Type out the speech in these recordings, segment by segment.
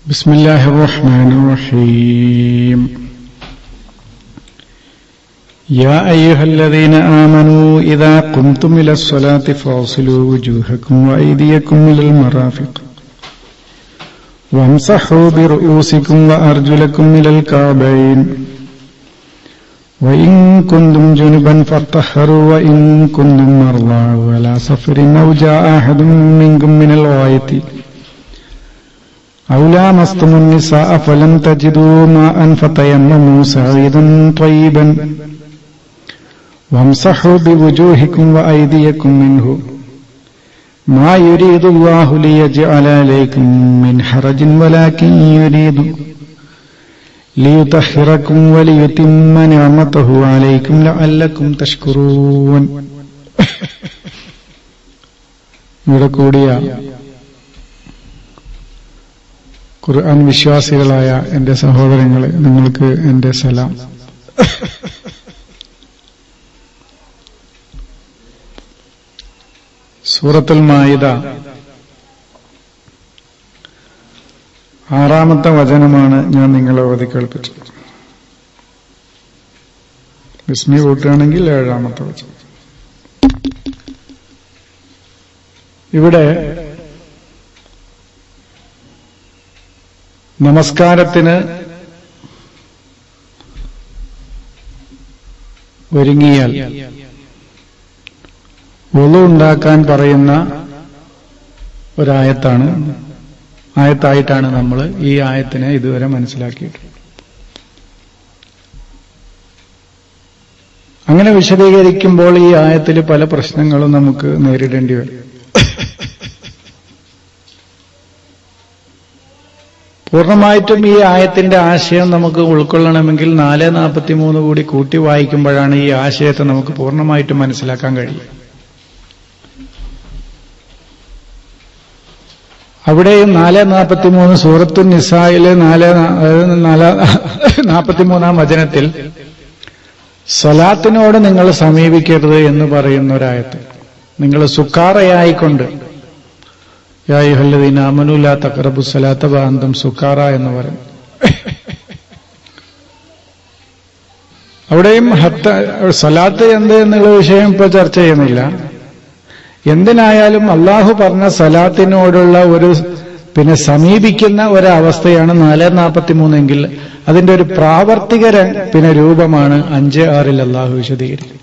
بسم الله الرحمن الرحيم يا أيها الذين آمنوا إذا قمتم إلى الصلاة فاغسلوا وجوهكم وأيديكم إلى المرافق وامسحوا برؤوسكم وأرجلكم إلى الكعبين وإن كنتم جنبا فاطهروا وإن كنتم مرضى ولا سفر أو جاء أحد منكم من الغائط أو لامستم النساء فلم تجدوا ماء فتيمموا سعيدا طيبا وامسحوا بوجوهكم وأيديكم منه ما يريد الله ليجعل عليكم من حرج ولكن يريد ليطهركم وليتم نعمته عليكم لعلكم تشكرون ഇവിടെ കൂടിയ ഖുർആൻ വിശ്വാസികളായ എന്റെ സഹോദരങ്ങളെ നിങ്ങൾക്ക് എന്റെ സലാം സൂറത്തുൽ മായിദ ആറാമത്തെ വചനമാണ് ഞാൻ നിങ്ങളെ ഓതി കേൾപ്പിച്ചത് വിസ്മി കൂട്ടുകയാണെങ്കിൽ ഏഴാമത്തെ വചനം ഇവിടെ നമസ്കാരത്തിന് ഒരുങ്ങിയാൽ ഒളു ഉണ്ടാക്കാൻ പറയുന്ന ഒരായത്താണ് ആയത്തായിട്ടാണ് നമ്മൾ ഈ ആയത്തിനെ ഇതുവരെ മനസ്സിലാക്കിയിട്ടുള്ളത് അങ്ങനെ വിശദീകരിക്കുമ്പോൾ ഈ ആയത്തിൽ പല പ്രശ്നങ്ങളും നമുക്ക് നേരിടേണ്ടി വരും പൂർണ്ണമായിട്ടും ഈ ആയത്തിന്റെ ആശയം നമുക്ക് ഉൾക്കൊള്ളണമെങ്കിൽ നാല് നാൽപ്പത്തി മൂന്ന് കൂടി കൂട്ടി വായിക്കുമ്പോഴാണ് ഈ ആശയത്തെ നമുക്ക് പൂർണ്ണമായിട്ടും മനസ്സിലാക്കാൻ കഴിയും അവിടെയും നാല് നാൽപ്പത്തിമൂന്ന് സൂറത്തു നിസായിലെ നാല് നാല് നാൽപ്പത്തിമൂന്നാം വചനത്തിൽ സലാത്തിനോട് നിങ്ങൾ സമീപിക്കരുത് എന്ന് പറയുന്ന ഒരായത്ത് നിങ്ങൾ സുക്കാറയായിക്കൊണ്ട് യായുഹല്ലദീന അമനുല തക്കറബു സലാത്ത ബാന്തം സുക്കാറ എന്ന് പറയും അവിടെയും ഹത്ത സലാത്ത് എന്ത് എന്നുള്ള വിഷയം ഇപ്പൊ ചർച്ച ചെയ്യുന്നില്ല എന്തിനായാലും അള്ളാഹു പറഞ്ഞ സലാത്തിനോടുള്ള ഒരു പിന്നെ സമീപിക്കുന്ന ഒരവസ്ഥയാണ് നാല് നാൽപ്പത്തി മൂന്നെങ്കിൽ അതിന്റെ ഒരു പ്രാവർത്തിക പിന്നെ രൂപമാണ് അഞ്ച് ആറിൽ അള്ളാഹു വിശദീകരിക്കുന്നത്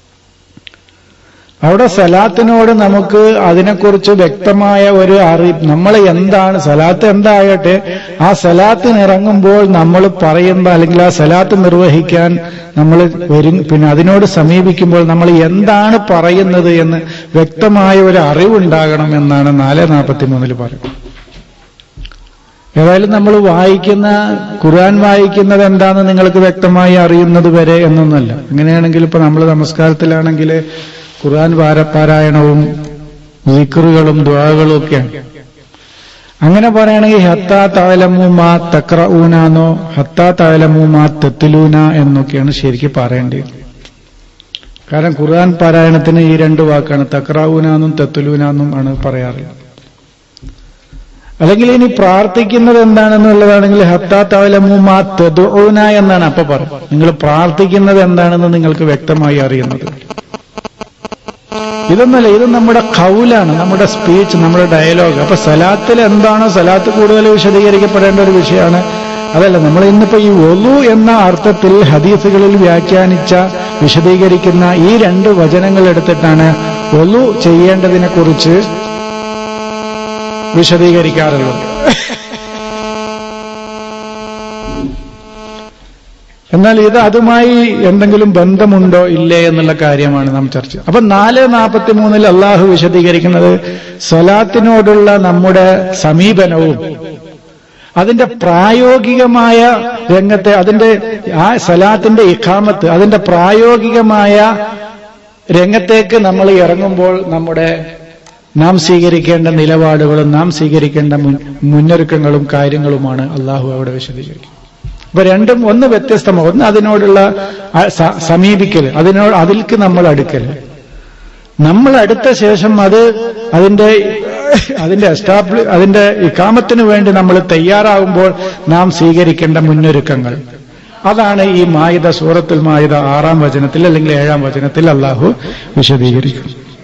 അവിടെ സലാത്തിനോട് നമുക്ക് അതിനെക്കുറിച്ച് വ്യക്തമായ ഒരു അറി നമ്മൾ എന്താണ് സലാത്ത് എന്താകട്ടെ ആ സലാത്തിന് ഇറങ്ങുമ്പോൾ നമ്മൾ പറയുന്ന അല്ലെങ്കിൽ ആ സലാത്ത് നിർവഹിക്കാൻ നമ്മൾ വരും പിന്നെ അതിനോട് സമീപിക്കുമ്പോൾ നമ്മൾ എന്താണ് പറയുന്നത് എന്ന് വ്യക്തമായ ഒരു അറിവുണ്ടാകണം എന്നാണ് നാല് നാൽപ്പത്തി മൂന്നിൽ പറയുന്നത് ഏതായാലും നമ്മൾ വായിക്കുന്ന ഖുർആൻ വായിക്കുന്നത് എന്താണെന്ന് നിങ്ങൾക്ക് വ്യക്തമായി അറിയുന്നത് വരെ എന്നൊന്നല്ല അങ്ങനെയാണെങ്കിൽ ഇപ്പൊ നമ്മൾ നമസ്കാരത്തിലാണെങ്കിൽ ഖുർആൻ പാരായണവും വിക്റുകളും ദ്വാകളും ഒക്കെയാണ് അങ്ങനെ പറയുകയാണെങ്കിൽ ഹത്താ താലമു മാ തക്രഊനാന്നോ ഹത്താ താലമു മാ തെത്തിലൂന എന്നൊക്കെയാണ് ശരിക്കും പറയേണ്ടത് കാരണം ഖുർആൻ പാരായണത്തിന് ഈ രണ്ട് വാക്കാണ് തക്രാവൂനാന്നും തെത്തുലൂനാന്നും ആണ് പറയാറുള്ളത് അല്ലെങ്കിൽ ഇനി പ്രാർത്ഥിക്കുന്നത് എന്താണെന്നുള്ളതാണെങ്കിൽ ഹത്താ താലമു മാ തെതുന എന്നാണ് അപ്പൊ പറയും നിങ്ങൾ പ്രാർത്ഥിക്കുന്നത് എന്താണെന്ന് നിങ്ങൾക്ക് വ്യക്തമായി അറിയുന്നത് ഇതൊന്നല്ല ഇത് നമ്മുടെ കൗലാണ് നമ്മുടെ സ്പീച്ച് നമ്മുടെ ഡയലോഗ് അപ്പൊ സലാത്തിൽ എന്താണോ സലാത്ത് കൂടുതൽ വിശദീകരിക്കപ്പെടേണ്ട ഒരു വിഷയമാണ് അതല്ല നമ്മൾ ഇന്നിപ്പോ ഈ ഒലു എന്ന അർത്ഥത്തിൽ ഹദീസുകളിൽ വ്യാഖ്യാനിച്ച വിശദീകരിക്കുന്ന ഈ രണ്ട് വചനങ്ങൾ എടുത്തിട്ടാണ് ഒലു ചെയ്യേണ്ടതിനെ കുറിച്ച് വിശദീകരിക്കാറുള്ളത് എന്നാൽ ഇത് അതുമായി എന്തെങ്കിലും ബന്ധമുണ്ടോ ഇല്ലേ എന്നുള്ള കാര്യമാണ് നാം ചർച്ച അപ്പൊ നാല് നാൽപ്പത്തി മൂന്നിൽ അള്ളാഹു വിശദീകരിക്കുന്നത് സലാത്തിനോടുള്ള നമ്മുടെ സമീപനവും അതിന്റെ പ്രായോഗികമായ രംഗത്തെ അതിന്റെ ആ സലാത്തിന്റെ ഇഖാമത്ത് അതിന്റെ പ്രായോഗികമായ രംഗത്തേക്ക് നമ്മൾ ഇറങ്ങുമ്പോൾ നമ്മുടെ നാം സ്വീകരിക്കേണ്ട നിലപാടുകളും നാം സ്വീകരിക്കേണ്ട മുന്നൊരുക്കങ്ങളും കാര്യങ്ങളുമാണ് അള്ളാഹു അവിടെ വിശദീകരിക്കുന്നത് അപ്പൊ രണ്ടും ഒന്ന് വ്യത്യസ്തമാണ് ഒന്ന് അതിനോടുള്ള സമീപിക്കൽ അതിനോട് അതിൽക്ക് നമ്മൾ അടുക്കൽ നമ്മൾ അടുത്ത ശേഷം അത് അതിന്റെ അതിന്റെ എസ്റ്റാബ്ലി അതിന്റെ ഇക്കാമത്തിന് വേണ്ടി നമ്മൾ തയ്യാറാകുമ്പോൾ നാം സ്വീകരിക്കേണ്ട മുന്നൊരുക്കങ്ങൾ അതാണ് ഈ മായുധ സൂറത്തുൽ മായുധ ആറാം വചനത്തിൽ അല്ലെങ്കിൽ ഏഴാം വചനത്തിൽ അള്ളാഹു വിശദീകരിക്കും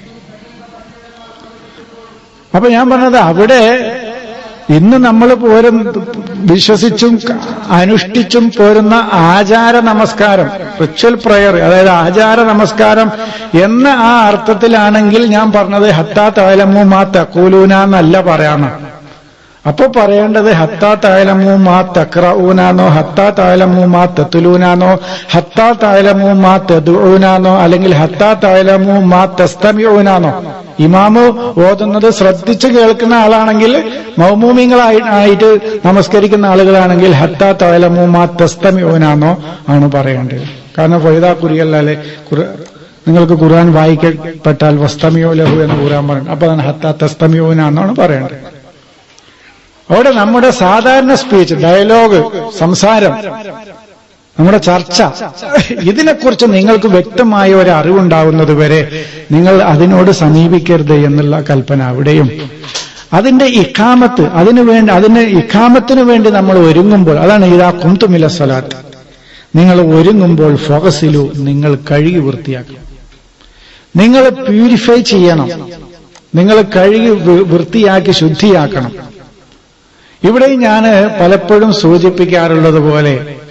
അപ്പൊ ഞാൻ പറഞ്ഞത് അവിടെ ഇന്ന് നമ്മൾ പോരും വിശ്വസിച്ചും അനുഷ്ഠിച്ചും പോരുന്ന ആചാര നമസ്കാരം റിച്വൽ പ്രയർ അതായത് ആചാര നമസ്കാരം എന്ന ആ അർത്ഥത്തിലാണെങ്കിൽ ഞാൻ പറഞ്ഞത് ഹത്താ തൈലമു മാ തക്കൂലൂന എന്നല്ല പറയാന്ന് അപ്പൊ പറയേണ്ടത് ഹത്താ തായലമു മാ തക്രഊനാന്നോ ഹത്താ തായലമു മാ തെത്തുലൂനാന്നോ ഹത്താ തായലമു മാ തെതുഊനാന്നോ അല്ലെങ്കിൽ ഹത്താ തായലമു മാ തെസ്തമിഊനാന്നോ ഇമാമ് ഓതുന്നത് ശ്രദ്ധിച്ച് കേൾക്കുന്ന ആളാണെങ്കിൽ മൗമൂമിങ്ങളായി ആയിട്ട് നമസ്കരിക്കുന്ന ആളുകളാണെങ്കിൽ ഹത്താ തായലമു മാ തെസ്തമിഊനാന്നോ ആണ് പറയേണ്ടത് കാരണം ഫൈദാ കുറിയല്ലാലെ നിങ്ങൾക്ക് ഖുർആൻ വായിക്കപ്പെട്ടാൽ വസ്തമിയോ ലഹു എന്ന് ഖുർആൻ പറഞ്ഞു അപ്പൊ അതാണ് ഹത്താ തെസ്തമിഊനാന്നാണ് പറയേണ്ടത് അവിടെ നമ്മുടെ സാധാരണ സ്പീച്ച് ഡയലോഗ് സംസാരം നമ്മുടെ ചർച്ച ഇതിനെക്കുറിച്ച് നിങ്ങൾക്ക് വ്യക്തമായ ഒരു അറിവുണ്ടാവുന്നത് വരെ നിങ്ങൾ അതിനോട് സമീപിക്കരുത് എന്നുള്ള കൽപ്പന അവിടെയും അതിന്റെ ഇഖാമത്ത് അതിനു വേണ്ടി അതിന് ഇഖാമത്തിന് വേണ്ടി നമ്മൾ ഒരുങ്ങുമ്പോൾ അതാണ് ഇതാ കുന്തുമില സ്വലാത്ത് നിങ്ങൾ ഒരുങ്ങുമ്പോൾ ഫോക്കസിലു നിങ്ങൾ കഴുകി വൃത്തിയാക്കണം നിങ്ങൾ പ്യൂരിഫൈ ചെയ്യണം നിങ്ങൾ കഴുകി വൃത്തിയാക്കി ശുദ്ധിയാക്കണം ഇവിടെ ഞാൻ പലപ്പോഴും സൂചിപ്പിക്കാറുള്ളത് പോലെ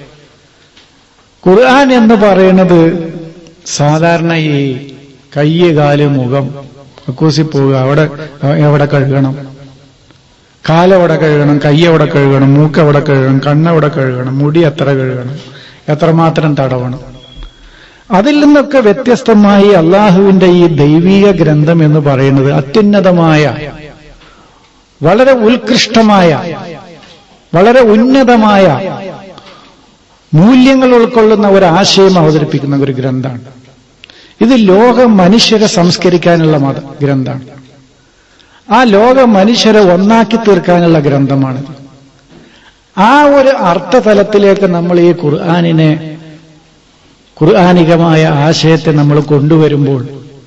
ഖുർആൻ എന്ന് പറയുന്നത് സാധാരണ ഈ കയ്യ് കാല് മുഖം കക്കൂസി പോവുക അവിടെ എവിടെ കഴുകണം കാലെവിടെ കഴുകണം കയ്യെവിടെ കഴുകണം മൂക്കെവിടെ കഴുകണം കണ്ണെവിടെ കഴുകണം മുടി എത്ര കഴുകണം എത്രമാത്രം തടവണം അതിൽ നിന്നൊക്കെ വ്യത്യസ്തമായി അള്ളാഹുവിന്റെ ഈ ദൈവീക ഗ്രന്ഥം എന്ന് പറയുന്നത് അത്യുന്നതമായ വളരെ ഉത്കൃഷ്ടമായ വളരെ ഉന്നതമായ മൂല്യങ്ങൾ ഉൾക്കൊള്ളുന്ന ഒരു ആശയം അവതരിപ്പിക്കുന്ന ഒരു ഗ്രന്ഥമാണ് ഇത് ലോക മനുഷ്യരെ സംസ്കരിക്കാനുള്ള മത ഗ്രന്ഥമാണ് ആ ലോക മനുഷ്യരെ ഒന്നാക്കി തീർക്കാനുള്ള ഗ്രന്ഥമാണ് ആ ഒരു അർത്ഥതലത്തിലേക്ക് നമ്മൾ ഈ ഖുർആാനിനെ ഖുർആാനികമായ ആശയത്തെ നമ്മൾ കൊണ്ടുവരുമ്പോൾ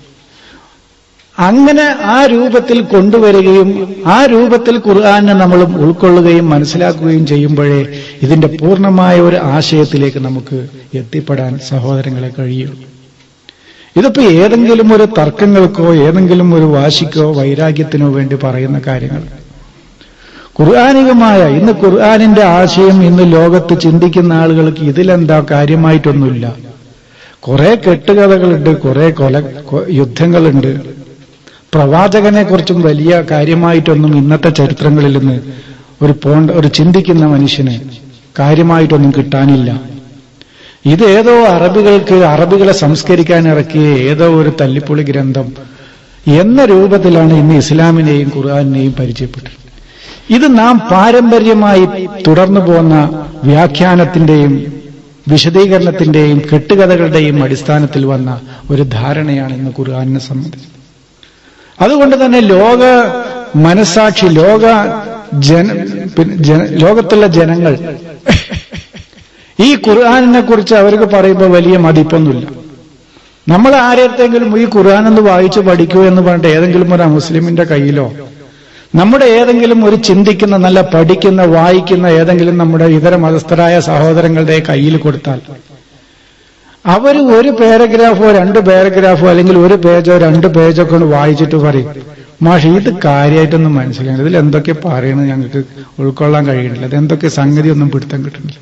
അങ്ങനെ ആ രൂപത്തിൽ കൊണ്ടുവരികയും ആ രൂപത്തിൽ ഖുർആാനെ നമ്മൾ ഉൾക്കൊള്ളുകയും മനസ്സിലാക്കുകയും ചെയ്യുമ്പോഴേ ഇതിന്റെ പൂർണ്ണമായ ഒരു ആശയത്തിലേക്ക് നമുക്ക് എത്തിപ്പെടാൻ സഹോദരങ്ങളെ കഴിയുള്ളൂ ഇതിപ്പോ ഏതെങ്കിലും ഒരു തർക്കങ്ങൾക്കോ ഏതെങ്കിലും ഒരു വാശിക്കോ വൈരാഗ്യത്തിനോ വേണ്ടി പറയുന്ന കാര്യങ്ങൾ ഖുർആാനികമായ ഇന്ന് ഖുർആാനിന്റെ ആശയം ഇന്ന് ലോകത്ത് ചിന്തിക്കുന്ന ആളുകൾക്ക് ഇതിലെന്താ കാര്യമായിട്ടൊന്നുമില്ല കുറെ കെട്ടുകഥകളുണ്ട് കുറെ കൊല യുദ്ധങ്ങളുണ്ട് പ്രവാചകനെ കുറിച്ചും വലിയ കാര്യമായിട്ടൊന്നും ഇന്നത്തെ ചരിത്രങ്ങളിൽ നിന്ന് ഒരു പോണ്ട ഒരു ചിന്തിക്കുന്ന മനുഷ്യന് കാര്യമായിട്ടൊന്നും കിട്ടാനില്ല ഇത് ഏതോ അറബികൾക്ക് അറബികളെ സംസ്കരിക്കാൻ ഇറക്കിയ ഏതോ ഒരു തല്ലിപ്പൊളി ഗ്രന്ഥം എന്ന രൂപത്തിലാണ് ഇന്ന് ഇസ്ലാമിനെയും ഖുർആാനിനെയും പരിചയപ്പെട്ടത് ഇത് നാം പാരമ്പര്യമായി തുടർന്നു പോന്ന വ്യാഖ്യാനത്തിന്റെയും വിശദീകരണത്തിന്റെയും കെട്ടുകഥകളുടെയും അടിസ്ഥാനത്തിൽ വന്ന ഒരു ധാരണയാണ് ഇന്ന് ഖുർആാനിനെ സംബന്ധിച്ച് അതുകൊണ്ട് തന്നെ ലോക മനസാക്ഷി ലോക ജന ലോകത്തുള്ള ജനങ്ങൾ ഈ ഖുർആാനിനെ കുറിച്ച് അവർക്ക് പറയുമ്പോൾ വലിയ മതിപ്പൊന്നുമില്ല നമ്മൾ ആരെത്തെങ്കിലും ഈ ഖുർആൻ എന്ന് വായിച്ചു പഠിക്കൂ എന്ന് പറഞ്ഞിട്ട് ഏതെങ്കിലും ഒരു മുസ്ലിമിന്റെ കയ്യിലോ നമ്മുടെ ഏതെങ്കിലും ഒരു ചിന്തിക്കുന്ന നല്ല പഠിക്കുന്ന വായിക്കുന്ന ഏതെങ്കിലും നമ്മുടെ ഇതര മതസ്ഥരായ സഹോദരങ്ങളുടെ കയ്യിൽ കൊടുത്താൽ അവർ ഒരു പാരഗ്രാഫോ രണ്ട് പാരഗ്രാഫോ അല്ലെങ്കിൽ ഒരു പേജോ രണ്ട് പേജോ കൊണ്ട് വായിച്ചിട്ട് പറയും മാഷ് ഇത് കാര്യമായിട്ടൊന്നും മനസ്സിലായി ഇതിൽ എന്തൊക്കെ പറയണത് ഞങ്ങൾക്ക് ഉൾക്കൊള്ളാൻ കഴിയണില്ല ഇത് എന്തൊക്കെ സംഗതി ഒന്നും പിടുത്തം കിട്ടുന്നില്ല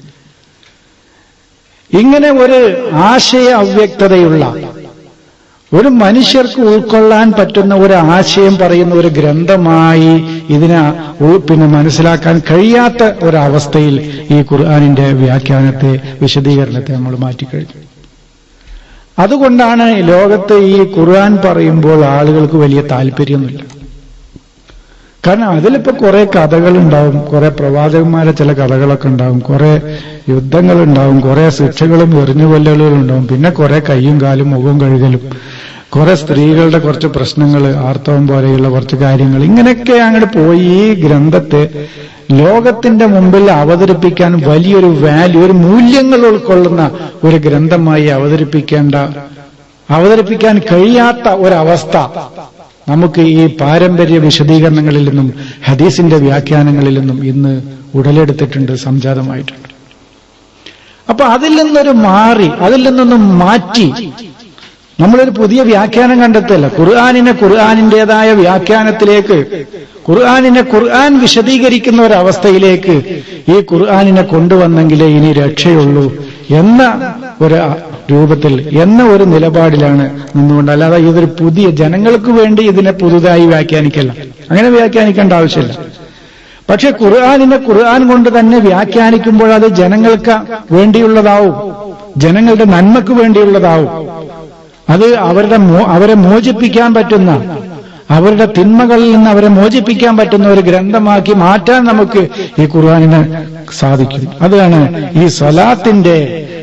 ഇങ്ങനെ ഒരു ആശയ അവ്യക്തതയുള്ള ഒരു മനുഷ്യർക്ക് ഉൾക്കൊള്ളാൻ പറ്റുന്ന ഒരു ആശയം പറയുന്ന ഒരു ഗ്രന്ഥമായി ഇതിനെ പിന്നെ മനസ്സിലാക്കാൻ കഴിയാത്ത ഒരവസ്ഥയിൽ ഈ ഖുർആാനിന്റെ വ്യാഖ്യാനത്തെ വിശദീകരണത്തെ നമ്മൾ മാറ്റിക്കഴിഞ്ഞു അതുകൊണ്ടാണ് ലോകത്ത് ഈ ഖുർആൻ പറയുമ്പോൾ ആളുകൾക്ക് വലിയ താല്പര്യമൊന്നുമില്ല കാരണം അതിലിപ്പോ കുറെ കഥകളുണ്ടാവും കുറെ പ്രവാചകന്മാരെ ചില കഥകളൊക്കെ ഉണ്ടാവും കുറെ യുദ്ധങ്ങളുണ്ടാവും കുറെ ശിക്ഷകളും എറിഞ്ഞുകൊല്ലലുകളും ഉണ്ടാവും പിന്നെ കുറെ കൈയും കാലും മുഖവും കഴുകലും കുറെ സ്ത്രീകളുടെ കുറച്ച് പ്രശ്നങ്ങൾ ആർത്തവം പോലെയുള്ള കുറച്ച് കാര്യങ്ങൾ ഇങ്ങനെയൊക്കെ അങ്ങോട്ട് പോയി ഈ ഗ്രന്ഥത്തെ ലോകത്തിന്റെ മുമ്പിൽ അവതരിപ്പിക്കാൻ വലിയൊരു വാല്യൂ ഒരു മൂല്യങ്ങൾ ഉൾക്കൊള്ളുന്ന ഒരു ഗ്രന്ഥമായി അവതരിപ്പിക്കേണ്ട അവതരിപ്പിക്കാൻ കഴിയാത്ത ഒരവസ്ഥ നമുക്ക് ഈ പാരമ്പര്യ വിശദീകരണങ്ങളിൽ നിന്നും ഹദീസിന്റെ വ്യാഖ്യാനങ്ങളിൽ നിന്നും ഇന്ന് ഉടലെടുത്തിട്ടുണ്ട് സംജാതമായിട്ടുണ്ട് അപ്പൊ അതിൽ നിന്നൊരു മാറി അതിൽ നിന്നൊന്നും മാറ്റി നമ്മളൊരു പുതിയ വ്യാഖ്യാനം കണ്ടെത്തല്ല ഖുർആാനിനെ ഖുർആാനിൻ്റെതായ വ്യാഖ്യാനത്തിലേക്ക് ഖുർആാനിനെ ഖുർആൻ വിശദീകരിക്കുന്ന ഒരവസ്ഥയിലേക്ക് ഈ ഖുർആാനിനെ കൊണ്ടുവന്നെങ്കിലേ ഇനി രക്ഷയുള്ളൂ എന്ന ഒരു രൂപത്തിൽ എന്ന ഒരു നിലപാടിലാണ് നിന്നുകൊണ്ട് അല്ലാതെ ഇതൊരു പുതിയ ജനങ്ങൾക്ക് വേണ്ടി ഇതിനെ പുതുതായി വ്യാഖ്യാനിക്കല്ല അങ്ങനെ വ്യാഖ്യാനിക്കേണ്ട ആവശ്യമില്ല പക്ഷെ ഖുർആാനിനെ ഖുർആൻ കൊണ്ട് തന്നെ വ്യാഖ്യാനിക്കുമ്പോൾ അത് ജനങ്ങൾക്ക് വേണ്ടിയുള്ളതാവും ജനങ്ങളുടെ നന്മക്ക് വേണ്ടിയുള്ളതാവും അത് അവരുടെ അവരെ മോചിപ്പിക്കാൻ പറ്റുന്ന അവരുടെ തിന്മകളിൽ നിന്ന് അവരെ മോചിപ്പിക്കാൻ പറ്റുന്ന ഒരു ഗ്രന്ഥമാക്കി മാറ്റാൻ നമുക്ക് ഈ ഖുർആാനിന് സാധിക്കും അതാണ് ഈ സ്വലാത്തിന്റെ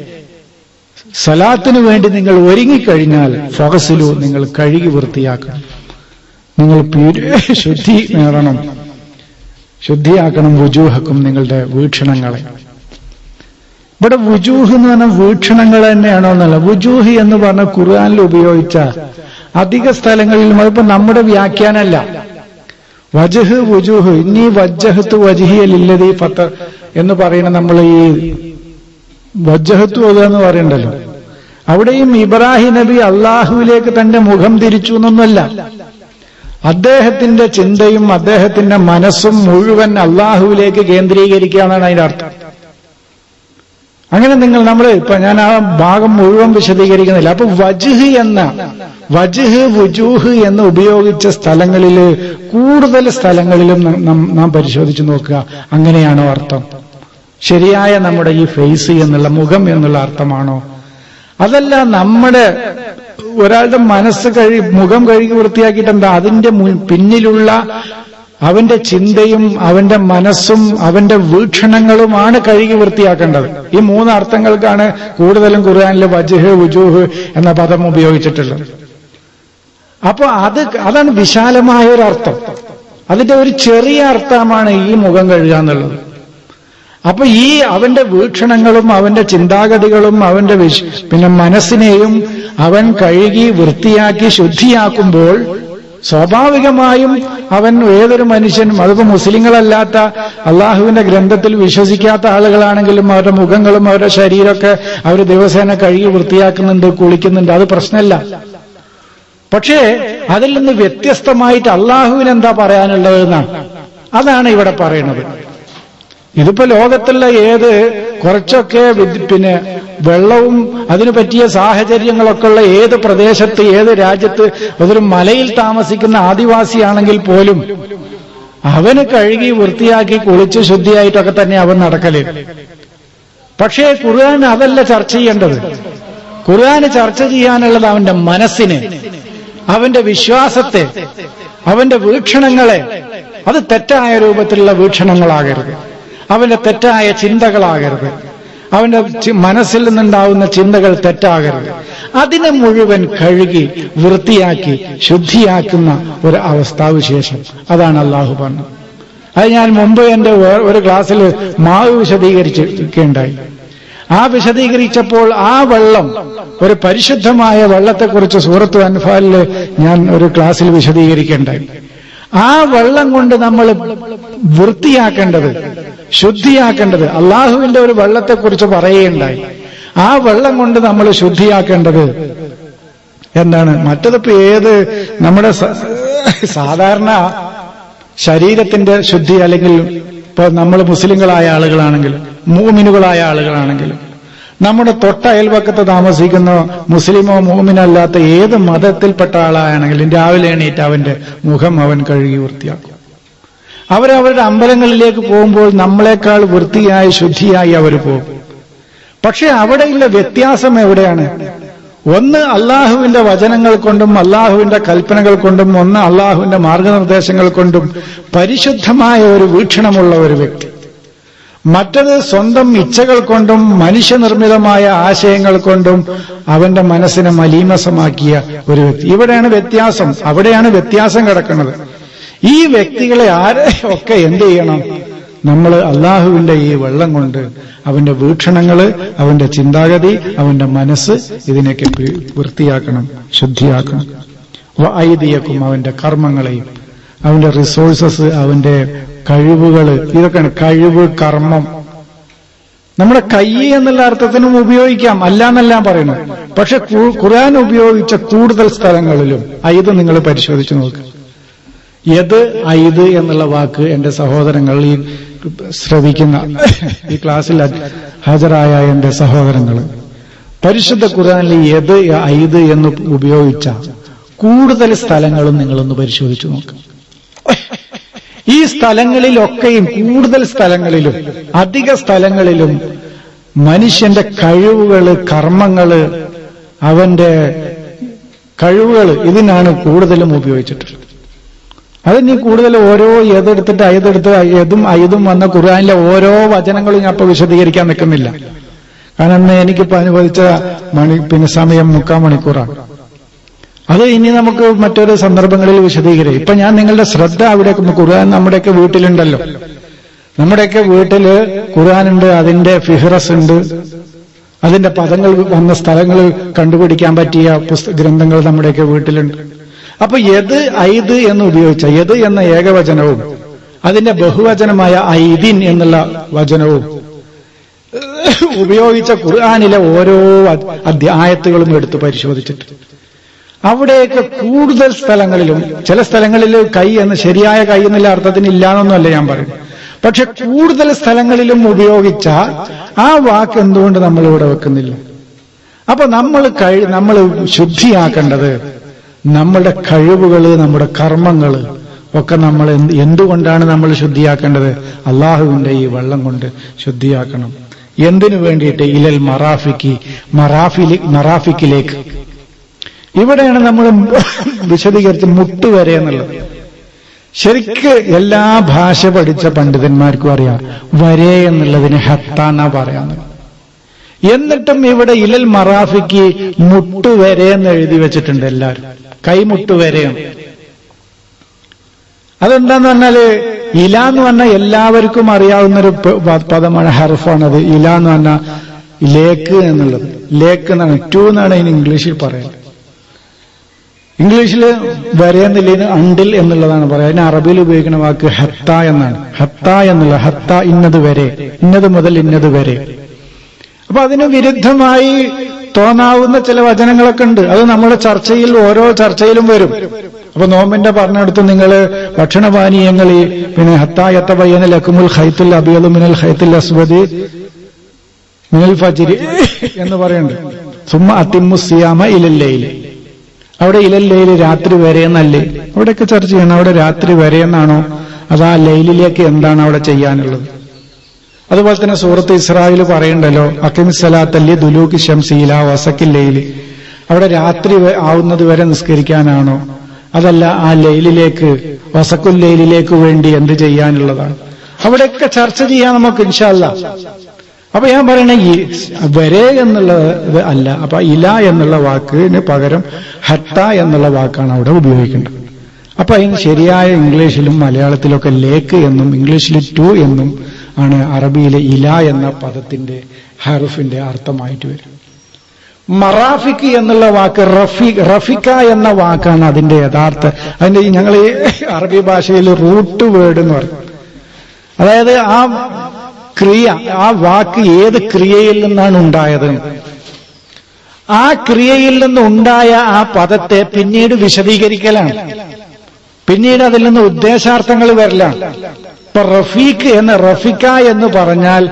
സ്വലാത്തിനു വേണ്ടി നിങ്ങൾ ഒരുങ്ങിക്കഴിഞ്ഞാൽ ഫഹസിലു നിങ്ങൾ കഴുകി വൃത്തിയാക്കണം നിങ്ങൾ ശുദ്ധി നേടണം ശുദ്ധിയാക്കണം വുജൂഹക്കും നിങ്ങളുടെ വീക്ഷണങ്ങളെ ഇവിടെ വുജൂഹ് എന്ന് പറഞ്ഞ വീക്ഷണങ്ങൾ തന്നെയാണോ എന്നല്ല വുജൂഹ് എന്ന് പറഞ്ഞ ഖുർആാനിൽ ഉപയോഗിച്ച അധിക സ്ഥലങ്ങളിലും അതിപ്പോ നമ്മുടെ വ്യാഖ്യാനമല്ല വജഹ് വുജൂഹ് ഇനി വജ്ജഹത്ത് വജിഹിയലില്ലതി ഫത്ത് എന്ന് പറയുന്ന നമ്മൾ ഈ വജ്ജഹത്ത് എന്ന് പറയണ്ടല്ലോ അവിടെയും ഇബ്രാഹിം നബി അള്ളാഹുവിലേക്ക് തന്റെ മുഖം തിരിച്ചു എന്നൊന്നുമല്ല അദ്ദേഹത്തിന്റെ ചിന്തയും അദ്ദേഹത്തിന്റെ മനസ്സും മുഴുവൻ അള്ളാഹുവിലേക്ക് കേന്ദ്രീകരിക്കുക എന്നാണ് അതിന്റെ അർത്ഥം അങ്ങനെ നിങ്ങൾ നമ്മൾ ഇപ്പൊ ഞാൻ ആ ഭാഗം മുഴുവൻ വിശദീകരിക്കുന്നില്ല അപ്പൊ വജ്ഹ് എന്ന വജ്ഹ് വുജൂഹ് എന്ന് ഉപയോഗിച്ച സ്ഥലങ്ങളിൽ കൂടുതൽ സ്ഥലങ്ങളിലും നാം പരിശോധിച്ചു നോക്കുക അങ്ങനെയാണോ അർത്ഥം ശരിയായ നമ്മുടെ ഈ ഫേസ് എന്നുള്ള മുഖം എന്നുള്ള അർത്ഥമാണോ അതല്ല നമ്മുടെ ഒരാളുടെ മനസ്സ് കഴി മുഖം കഴുകി വൃത്തിയാക്കിയിട്ട് എന്താ അതിന്റെ പിന്നിലുള്ള അവന്റെ ചിന്തയും അവന്റെ മനസ്സും അവന്റെ വീക്ഷണങ്ങളുമാണ് കഴുകി വൃത്തിയാക്കേണ്ടത് ഈ മൂന്ന് അർത്ഥങ്ങൾക്കാണ് കൂടുതലും ഖുർആാനിലെ വജുഹ് വുജൂഹ് എന്ന പദം ഉപയോഗിച്ചിട്ടുള്ളത് അപ്പൊ അത് അതാണ് വിശാലമായ ഒരു അർത്ഥം അതിന്റെ ഒരു ചെറിയ അർത്ഥമാണ് ഈ മുഖം കഴുകുക എന്നുള്ളത് അപ്പൊ ഈ അവന്റെ വീക്ഷണങ്ങളും അവന്റെ ചിന്താഗതികളും അവന്റെ പിന്നെ മനസ്സിനെയും അവൻ കഴുകി വൃത്തിയാക്കി ശുദ്ധിയാക്കുമ്പോൾ സ്വാഭാവികമായും അവൻ ഏതൊരു മനുഷ്യനും അതിപ്പോ മുസ്ലിങ്ങളല്ലാത്ത അള്ളാഹുവിന്റെ ഗ്രന്ഥത്തിൽ വിശ്വസിക്കാത്ത ആളുകളാണെങ്കിലും അവരുടെ മുഖങ്ങളും അവരുടെ ശരീരമൊക്കെ അവർ ദിവസേന കഴുകി വൃത്തിയാക്കുന്നുണ്ട് കുളിക്കുന്നുണ്ട് അത് പ്രശ്നമല്ല പക്ഷേ അതിൽ നിന്ന് വ്യത്യസ്തമായിട്ട് അള്ളാഹുവിന് എന്താ പറയാനുള്ളത് എന്നാണ് അതാണ് ഇവിടെ പറയുന്നത് ഇതിപ്പോ ലോകത്തുള്ള ഏത് കുറച്ചൊക്കെ പിന്നെ വെള്ളവും അതിനു പറ്റിയ സാഹചര്യങ്ങളൊക്കെ ഉള്ള ഏത് പ്രദേശത്ത് ഏത് രാജ്യത്ത് അതൊരു മലയിൽ താമസിക്കുന്ന ആദിവാസിയാണെങ്കിൽ പോലും അവന് കഴുകി വൃത്തിയാക്കി കുളിച്ച് ശുദ്ധിയായിട്ടൊക്കെ തന്നെ അവൻ നടക്കല് പക്ഷേ ഖുർആൻ അതല്ല ചർച്ച ചെയ്യേണ്ടത് ഖുർആന് ചർച്ച ചെയ്യാനുള്ളത് അവന്റെ മനസ്സിനെ അവന്റെ വിശ്വാസത്തെ അവന്റെ വീക്ഷണങ്ങളെ അത് തെറ്റായ രൂപത്തിലുള്ള വീക്ഷണങ്ങളാകരുത് അവന്റെ തെറ്റായ ചിന്തകളാകരുത് അവന്റെ മനസ്സിൽ നിന്നുണ്ടാവുന്ന ചിന്തകൾ തെറ്റാകരുത് അതിനെ മുഴുവൻ കഴുകി വൃത്തിയാക്കി ശുദ്ധിയാക്കുന്ന ഒരു അവസ്ഥാവിശേഷം അതാണ് അള്ളാഹു പറഞ്ഞത് അത് ഞാൻ മുമ്പ് എന്റെ ഒരു ക്ലാസ്സിൽ മാവ് വിശദീകരിച്ചിരിക്കുകയുണ്ടായി ആ വിശദീകരിച്ചപ്പോൾ ആ വെള്ളം ഒരു പരിശുദ്ധമായ വെള്ളത്തെക്കുറിച്ച് സൂറത്ത് അൻഫാലിൽ ഞാൻ ഒരു ക്ലാസ്സിൽ വിശദീകരിക്കേണ്ടായി ആ വെള്ളം കൊണ്ട് നമ്മൾ വൃത്തിയാക്കേണ്ടത് ശുദ്ധിയാക്കേണ്ടത് അള്ളാഹുവിന്റെ ഒരു വെള്ളത്തെക്കുറിച്ച് പറയുകയുണ്ടായി ആ വെള്ളം കൊണ്ട് നമ്മൾ ശുദ്ധിയാക്കേണ്ടത് എന്താണ് മറ്റതിപ്പോ ഏത് നമ്മുടെ സാധാരണ ശരീരത്തിന്റെ ശുദ്ധി അല്ലെങ്കിൽ ഇപ്പൊ നമ്മൾ മുസ്ലിങ്ങളായ ആളുകളാണെങ്കിലും മൂമിനുകളായ ആളുകളാണെങ്കിലും നമ്മുടെ തൊട്ട അയൽവക്കത്ത് താമസിക്കുന്ന മുസ്ലിമോ മൂമിനല്ലാത്ത ഏത് മതത്തിൽപ്പെട്ട ആളാണെങ്കിലും രാവിലെ എണീറ്റ് അവന്റെ മുഖം അവൻ കഴുകി വൃത്തിയാക്കും അവരവരുടെ അമ്പലങ്ങളിലേക്ക് പോകുമ്പോൾ നമ്മളെക്കാൾ വൃത്തിയായി ശുദ്ധിയായി അവർ പോകും പക്ഷെ അവിടെയുള്ള വ്യത്യാസം എവിടെയാണ് ഒന്ന് അള്ളാഹുവിന്റെ വചനങ്ങൾ കൊണ്ടും അള്ളാഹുവിന്റെ കൽപ്പനകൾ കൊണ്ടും ഒന്ന് അള്ളാഹുവിന്റെ മാർഗനിർദ്ദേശങ്ങൾ കൊണ്ടും പരിശുദ്ധമായ ഒരു വീക്ഷണമുള്ള ഒരു വ്യക്തി മറ്റത് സ്വന്തം ഇച്ഛകൾ കൊണ്ടും മനുഷ്യനിർമ്മിതമായ ആശയങ്ങൾ കൊണ്ടും അവന്റെ മനസ്സിനെ മലീമസമാക്കിയ ഒരു വ്യക്തി ഇവിടെയാണ് വ്യത്യാസം അവിടെയാണ് വ്യത്യാസം കിടക്കുന്നത് ഈ വ്യക്തികളെ ആരെ ഒക്കെ എന്ത് ചെയ്യണം നമ്മൾ അള്ളാഹുവിന്റെ ഈ വെള്ളം കൊണ്ട് അവന്റെ വീക്ഷണങ്ങള് അവന്റെ ചിന്താഗതി അവന്റെ മനസ്സ് ഇതിനൊക്കെ വൃത്തിയാക്കണം ശുദ്ധിയാക്കണം ഐതിയക്കും അവന്റെ കർമ്മങ്ങളെയും അവന്റെ റിസോഴ്സസ് അവന്റെ കഴിവുകൾ ഇതൊക്കെയാണ് കഴിവ് കർമ്മം നമ്മുടെ കൈ എന്നുള്ള അർത്ഥത്തിനും ഉപയോഗിക്കാം അല്ല എന്നല്ല പറയുന്നത് പക്ഷെ കു- ഖുർആൻ ഉപയോഗിച്ച കൂടുതൽ സ്ഥലങ്ങളിലും ഇത് നിങ്ങൾ പരിശോധിച്ചു നോക്കുക യത് ഐത് എന്നുള്ള വാക്ക് എന്റെ സഹോദരങ്ങൾ ഈ ശ്രവിക്കുന്ന ഈ ക്ലാസ്സിൽ ഹാജരായ എന്റെ സഹോദരങ്ങൾ പരിശുദ്ധ ഖുർആനിൽ യത് ഐത് എന്ന് ഉപയോഗിച്ച കൂടുതൽ സ്ഥലങ്ങളും നിങ്ങളൊന്ന് പരിശോധിച്ചു നോക്കുക ഈ സ്ഥലങ്ങളിലൊക്കെയും കൂടുതൽ സ്ഥലങ്ങളിലും അധിക സ്ഥലങ്ങളിലും മനുഷ്യന്റെ കഴിവുകള് കർമ്മങ്ങള് അവന്റെ കഴിവുകൾ ഇതിനാണ് കൂടുതലും ഉപയോഗിച്ചിട്ടുള്ളത് അത് നീ കൂടുതൽ ഓരോ ഏതെടുത്തിട്ട് അയതെടുത്ത് ഏതും അയതും വന്ന ഖുർആാനിലെ ഓരോ വചനങ്ങളും ഞാൻ ഇപ്പൊ വിശദീകരിക്കാൻ നിൽക്കുന്നില്ല കാരണം ഇന്ന് എനിക്കിപ്പോ അനുവദിച്ച മണി പിന്നെ സമയം മുക്കാൽ മണിക്കൂറാണ് അത് ഇനി നമുക്ക് മറ്റൊരു സന്ദർഭങ്ങളിൽ വിശദീകരിക്കും ഇപ്പൊ ഞാൻ നിങ്ങളുടെ ശ്രദ്ധ അവിടേക്ക് ഖുർആൻ നമ്മുടെയൊക്കെ വീട്ടിലുണ്ടല്ലോ നമ്മുടെയൊക്കെ വീട്ടില് ഖുർആനുണ്ട് അതിന്റെ ഫിഹറസ് ഉണ്ട് അതിന്റെ പദങ്ങൾ വന്ന സ്ഥലങ്ങൾ കണ്ടുപിടിക്കാൻ പറ്റിയ പുസ്തക ഗ്രന്ഥങ്ങൾ നമ്മുടെയൊക്കെ വീട്ടിലുണ്ട് അപ്പൊ യത് ഐത് എന്ന് ഉപയോഗിച്ച യത് എന്ന ഏകവചനവും അതിന്റെ ബഹുവചനമായ ഐദിൻ എന്നുള്ള വചനവും ഉപയോഗിച്ച ഖുർആാനിലെ ഓരോ അധ്യായത്തുകളും എടുത്ത് പരിശോധിച്ചിട്ട് അവിടെയൊക്കെ കൂടുതൽ സ്ഥലങ്ങളിലും ചില സ്ഥലങ്ങളിൽ കൈ എന്ന് ശരിയായ കൈ എന്നുള്ള അർത്ഥത്തിന് ഇല്ലാന്നൊന്നുമല്ല ഞാൻ പറയുന്നത് പക്ഷെ കൂടുതൽ സ്ഥലങ്ങളിലും ഉപയോഗിച്ച ആ വാക്ക് എന്തുകൊണ്ട് നമ്മൾ ഇവിടെ വെക്കുന്നില്ല അപ്പൊ നമ്മൾ കഴി നമ്മൾ ശുദ്ധിയാക്കേണ്ടത് നമ്മുടെ കഴിവുകള് നമ്മുടെ കർമ്മങ്ങള് ഒക്കെ നമ്മൾ എന്ത് എന്തുകൊണ്ടാണ് നമ്മൾ ശുദ്ധിയാക്കേണ്ടത് അള്ളാഹുവിന്റെ ഈ വെള്ളം കൊണ്ട് ശുദ്ധിയാക്കണം എന്തിനു വേണ്ടിയിട്ട് ഇലൽ മറാഫിക്ക് മറാഫിലി മറാഫിക്കിലേക്ക് ഇവിടെയാണ് നമ്മൾ വിശദീകരിച്ച് മുട്ടുവരെ എന്നുള്ളത് ശരിക്ക് എല്ലാ ഭാഷ പഠിച്ച പണ്ഡിതന്മാർക്കും അറിയാം വരെ എന്നുള്ളതിന് ഹത്താന്ന പറയാന്ന് എന്നിട്ടും ഇവിടെ ഇലൽ മറാഫിക്ക് മുട്ടുവരെ എന്ന് എഴുതി വെച്ചിട്ടുണ്ട് എല്ലാവരും കൈമുട്ടുവരെയാണ് അതെന്താന്ന് പറഞ്ഞാല് ഇല എന്ന് പറഞ്ഞാൽ എല്ലാവർക്കും അറിയാവുന്നൊരു പദമാണ് ഹർഫാണത് ഇല എന്ന് പറഞ്ഞാൽ ലേക്ക് എന്നുള്ളത് ലേക്ക് എന്നാണ് ടു എന്നാണ് ഇതിന് ഇംഗ്ലീഷിൽ പറയുന്നത് ഇംഗ്ലീഷിൽ വരയെന്നില്ലേന് അണ്ടിൽ എന്നുള്ളതാണ് പറയുക അതിന് അറബിയിൽ ഉപയോഗിക്കുന്ന വാക്ക് ഹത്ത എന്നാണ് ഹത്ത എന്നുള്ള ഹത്ത ഇന്നത് വരെ ഇന്നത് മുതൽ ഇന്നത് വരെ അപ്പൊ അതിന് വിരുദ്ധമായി തോന്നാവുന്ന ചില വചനങ്ങളൊക്കെ ഉണ്ട് അത് നമ്മുടെ ചർച്ചയിൽ ഓരോ ചർച്ചയിലും വരും അപ്പൊ നോമ്പിന്റെ പറഞ്ഞെടുത്ത് നിങ്ങൾ ഭക്ഷണപാനീയങ്ങൾ ഈ പിന്നെ ഹത്തായത്ത പയ്യന ലക്കുമുൽ ഹൈത്തുൽ അബിയലു മിനൽ ഹൈത്തുൽ അസ്വദി മിനൽ ഫജിരി എന്ന് പറയുന്നുണ്ട് സുമ്മ അത്തിമു സിയാമ ഇലല്ലയിൽ അവിടെ ഇലല്ലയിൽ രാത്രി വരെയെന്നല്ലേ അവിടെയൊക്കെ ചർച്ച ചെയ്യണം അവിടെ രാത്രി വരെയെന്നാണോ അത് ആ ലൈലിലേക്ക് എന്താണ് അവിടെ ചെയ്യാനുള്ളത് അതുപോലെ തന്നെ സൂറത്ത് ഇസ്രായേൽ പറയണ്ടല്ലോ അക്കിമിസലാത്തല്ലി ദുലൂക്ക് ഷംസീല വസക്കിൽ ലൈലി അവിടെ രാത്രി ആവുന്നത് വരെ നിസ്കരിക്കാനാണോ അതല്ല ആ ലൈലിലേക്ക് വസക്കുൽ ലൈലിലേക്ക് വേണ്ടി എന്ത് ചെയ്യാനുള്ളതാണ് അവിടെയൊക്കെ ചർച്ച ചെയ്യാൻ നമുക്ക് ഇൻഷല്ല അപ്പൊ ഞാൻ പറയണ ഈ വരെ എന്നുള്ളത് അല്ല അപ്പൊ ഇല എന്നുള്ള വാക്കിന് പകരം ഹത്ത എന്നുള്ള വാക്കാണ് അവിടെ ഉപയോഗിക്കേണ്ടത് അപ്പൊ അതിന് ശരിയായ ഇംഗ്ലീഷിലും മലയാളത്തിലൊക്കെ ലേക്ക് എന്നും ഇംഗ്ലീഷിൽ ടു എന്നും ആണ് അറബിയിലെ ഇല എന്ന പദത്തിന്റെ ഹറുഫിന്റെ അർത്ഥമായിട്ട് വരും മറാഫിക്ക് എന്നുള്ള വാക്ക് റഫി റഫിക്ക എന്ന വാക്കാണ് അതിന്റെ യഥാർത്ഥ അതിന്റെ ഞങ്ങൾ ഈ അറബി ഭാഷയിൽ റൂട്ട് വേർഡ് എന്ന് പറയും അതായത് ആ ക്രിയ ആ വാക്ക് ഏത് ക്രിയയിൽ നിന്നാണ് ഉണ്ടായത് ആ ക്രിയയിൽ നിന്നുണ്ടായ ആ പദത്തെ പിന്നീട് വിശദീകരിക്കലാണ് പിന്നീട് അതിൽ നിന്ന് ഉദ്ദേശാർത്ഥങ്ങൾ വരലാണ് ഇപ്പൊ റഫീഖ് എന്ന് റഫിക്ക എന്ന് പറഞ്ഞാൽ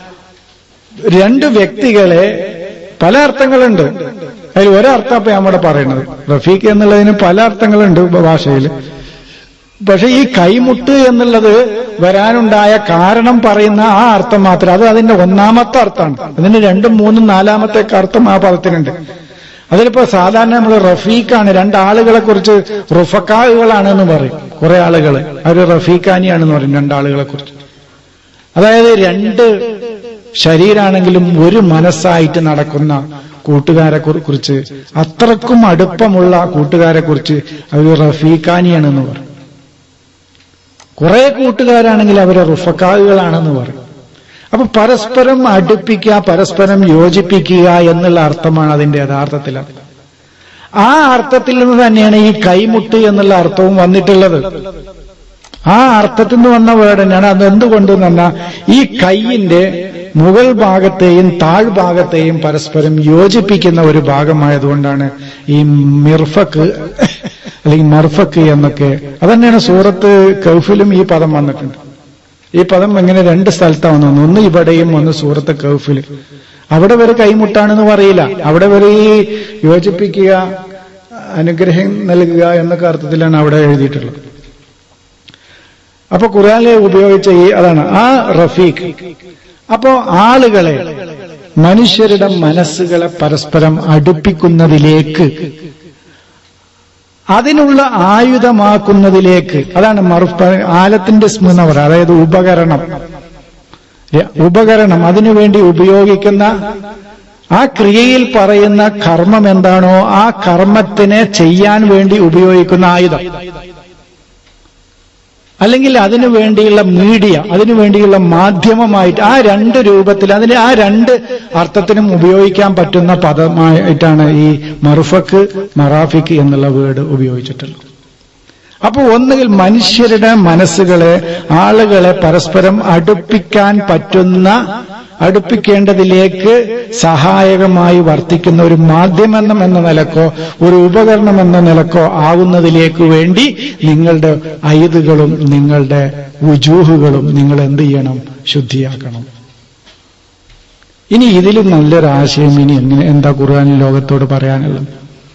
രണ്ട് വ്യക്തികളെ പല അർത്ഥങ്ങളുണ്ട് അതിൽ ഒരർത്ഥം ഇപ്പൊ നമ്മുടെ പറയുന്നത് റഫീഖ് എന്നുള്ളതിന് പല അർത്ഥങ്ങളുണ്ട് ഭാഷയിൽ പക്ഷെ ഈ കൈമുട്ട് എന്നുള്ളത് വരാനുണ്ടായ കാരണം പറയുന്ന ആ അർത്ഥം മാത്രം അത് അതിന്റെ ഒന്നാമത്തെ അർത്ഥമാണ് അതിന് രണ്ടും മൂന്നും നാലാമത്തെ അർത്ഥം ആ പദത്തിനുണ്ട് അതിലിപ്പോ സാധാരണ നമ്മൾ റഫീഖാണ് രണ്ടാളുകളെ കുറിച്ച് റുഫക്കാഹുകളാണെന്ന് പറയും കുറെ ആളുകൾ അവർ റഫീഖാനിയാണെന്ന് പറയും രണ്ടാളുകളെ കുറിച്ച് അതായത് രണ്ട് ശരീരാണെങ്കിലും ഒരു മനസ്സായിട്ട് നടക്കുന്ന കൂട്ടുകാരെ കുറിച്ച് അത്രക്കും അടുപ്പമുള്ള കൂട്ടുകാരെ കുറിച്ച് അവർ റഫീഖാനിയാണെന്ന് പറയും കുറെ കൂട്ടുകാരാണെങ്കിൽ അവരെ റുഫക്കാഹുകളാണെന്ന് പറയും അപ്പൊ പരസ്പരം അടുപ്പിക്കുക പരസ്പരം യോജിപ്പിക്കുക എന്നുള്ള അർത്ഥമാണ് അതിന്റെ യഥാർത്ഥത്തിൽ ആ അർത്ഥത്തിൽ നിന്ന് തന്നെയാണ് ഈ കൈമുട്ട് എന്നുള്ള അർത്ഥവും വന്നിട്ടുള്ളത് ആ അർത്ഥത്തിൽ നിന്ന് വന്ന വേർഡ് തന്നെയാണ് അത് എന്തുകൊണ്ട് പറഞ്ഞാൽ ഈ കൈയിന്റെ മുകൾ ഭാഗത്തെയും താഴ്ഭാഗത്തെയും പരസ്പരം യോജിപ്പിക്കുന്ന ഒരു ഭാഗമായതുകൊണ്ടാണ് ഈ മിർഫക്ക് അല്ലെങ്കിൽ മർഫക്ക് എന്നൊക്കെ അതന്നെയാണ് സൂറത്ത് കൗഫിലും ഈ പദം വന്നിട്ടുണ്ട് ഈ പദം എങ്ങനെ രണ്ട് സ്ഥലത്താണ് വന്നു ഒന്ന് ഇവിടെയും ഒന്ന് സൂറത്ത് കൗഫിൽ അവിടെ വരെ കൈമുട്ടാണെന്ന് പറയില്ല അവിടെ വരെ ഈ യോജിപ്പിക്കുക അനുഗ്രഹം നൽകുക എന്നൊക്കെ അർത്ഥത്തിലാണ് അവിടെ എഴുതിയിട്ടുള്ളത് അപ്പൊ ഖുറാനിലെ ഉപയോഗിച്ച ഈ അതാണ് ആ റഫീഖ് അപ്പോ ആളുകളെ മനുഷ്യരുടെ മനസ്സുകളെ പരസ്പരം അടുപ്പിക്കുന്നതിലേക്ക് അതിനുള്ള ആയുധമാക്കുന്നതിലേക്ക് അതാണ് മറുപ ആലത്തിന്റെ സ്മൃതി പറയുക അതായത് ഉപകരണം ഉപകരണം അതിനുവേണ്ടി ഉപയോഗിക്കുന്ന ആ ക്രിയയിൽ പറയുന്ന കർമ്മം എന്താണോ ആ കർമ്മത്തിനെ ചെയ്യാൻ വേണ്ടി ഉപയോഗിക്കുന്ന ആയുധം അല്ലെങ്കിൽ അതിനു വേണ്ടിയുള്ള മീഡിയ അതിനു വേണ്ടിയുള്ള മാധ്യമമായിട്ട് ആ രണ്ട് രൂപത്തിൽ അതിന് ആ രണ്ട് അർത്ഥത്തിനും ഉപയോഗിക്കാൻ പറ്റുന്ന പദമായിട്ടാണ് ഈ മറുഫക്ക് മറാഫിക്ക് എന്നുള്ള വേർഡ് ഉപയോഗിച്ചിട്ടുള്ളത് അപ്പോൾ ഒന്നുകിൽ മനുഷ്യരുടെ മനസ്സുകളെ ആളുകളെ പരസ്പരം അടുപ്പിക്കാൻ പറ്റുന്ന അടുപ്പിക്കേണ്ടതിലേക്ക് സഹായകമായി വർത്തിക്കുന്ന ഒരു മാധ്യമം എന്ന നിലക്കോ ഒരു ഉപകരണം എന്ന നിലക്കോ ആവുന്നതിലേക്ക് വേണ്ടി നിങ്ങളുടെ അയുതുകളും നിങ്ങളുടെ ഉജൂഹുകളും നിങ്ങൾ എന്ത് ചെയ്യണം ശുദ്ധിയാക്കണം ഇനി ഇതിലും നല്ലൊരു ആശയം ഇനി എങ്ങനെ എന്താ ഖുർആൻ ലോകത്തോട് പറയാനുള്ളത്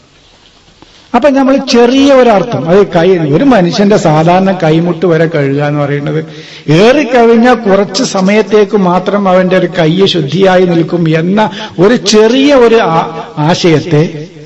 അപ്പൊ നമ്മൾ ചെറിയ ഒരർത്ഥം അത് കൈ ഒരു മനുഷ്യന്റെ സാധാരണ കൈമുട്ട് വരെ കഴുകുക എന്ന് പറയുന്നത് ഏറിക്കഴിഞ്ഞാൽ കുറച്ച് സമയത്തേക്ക് മാത്രം അവന്റെ ഒരു കൈ ശുദ്ധിയായി നിൽക്കും എന്ന ഒരു ചെറിയ ഒരു ആശയത്തെ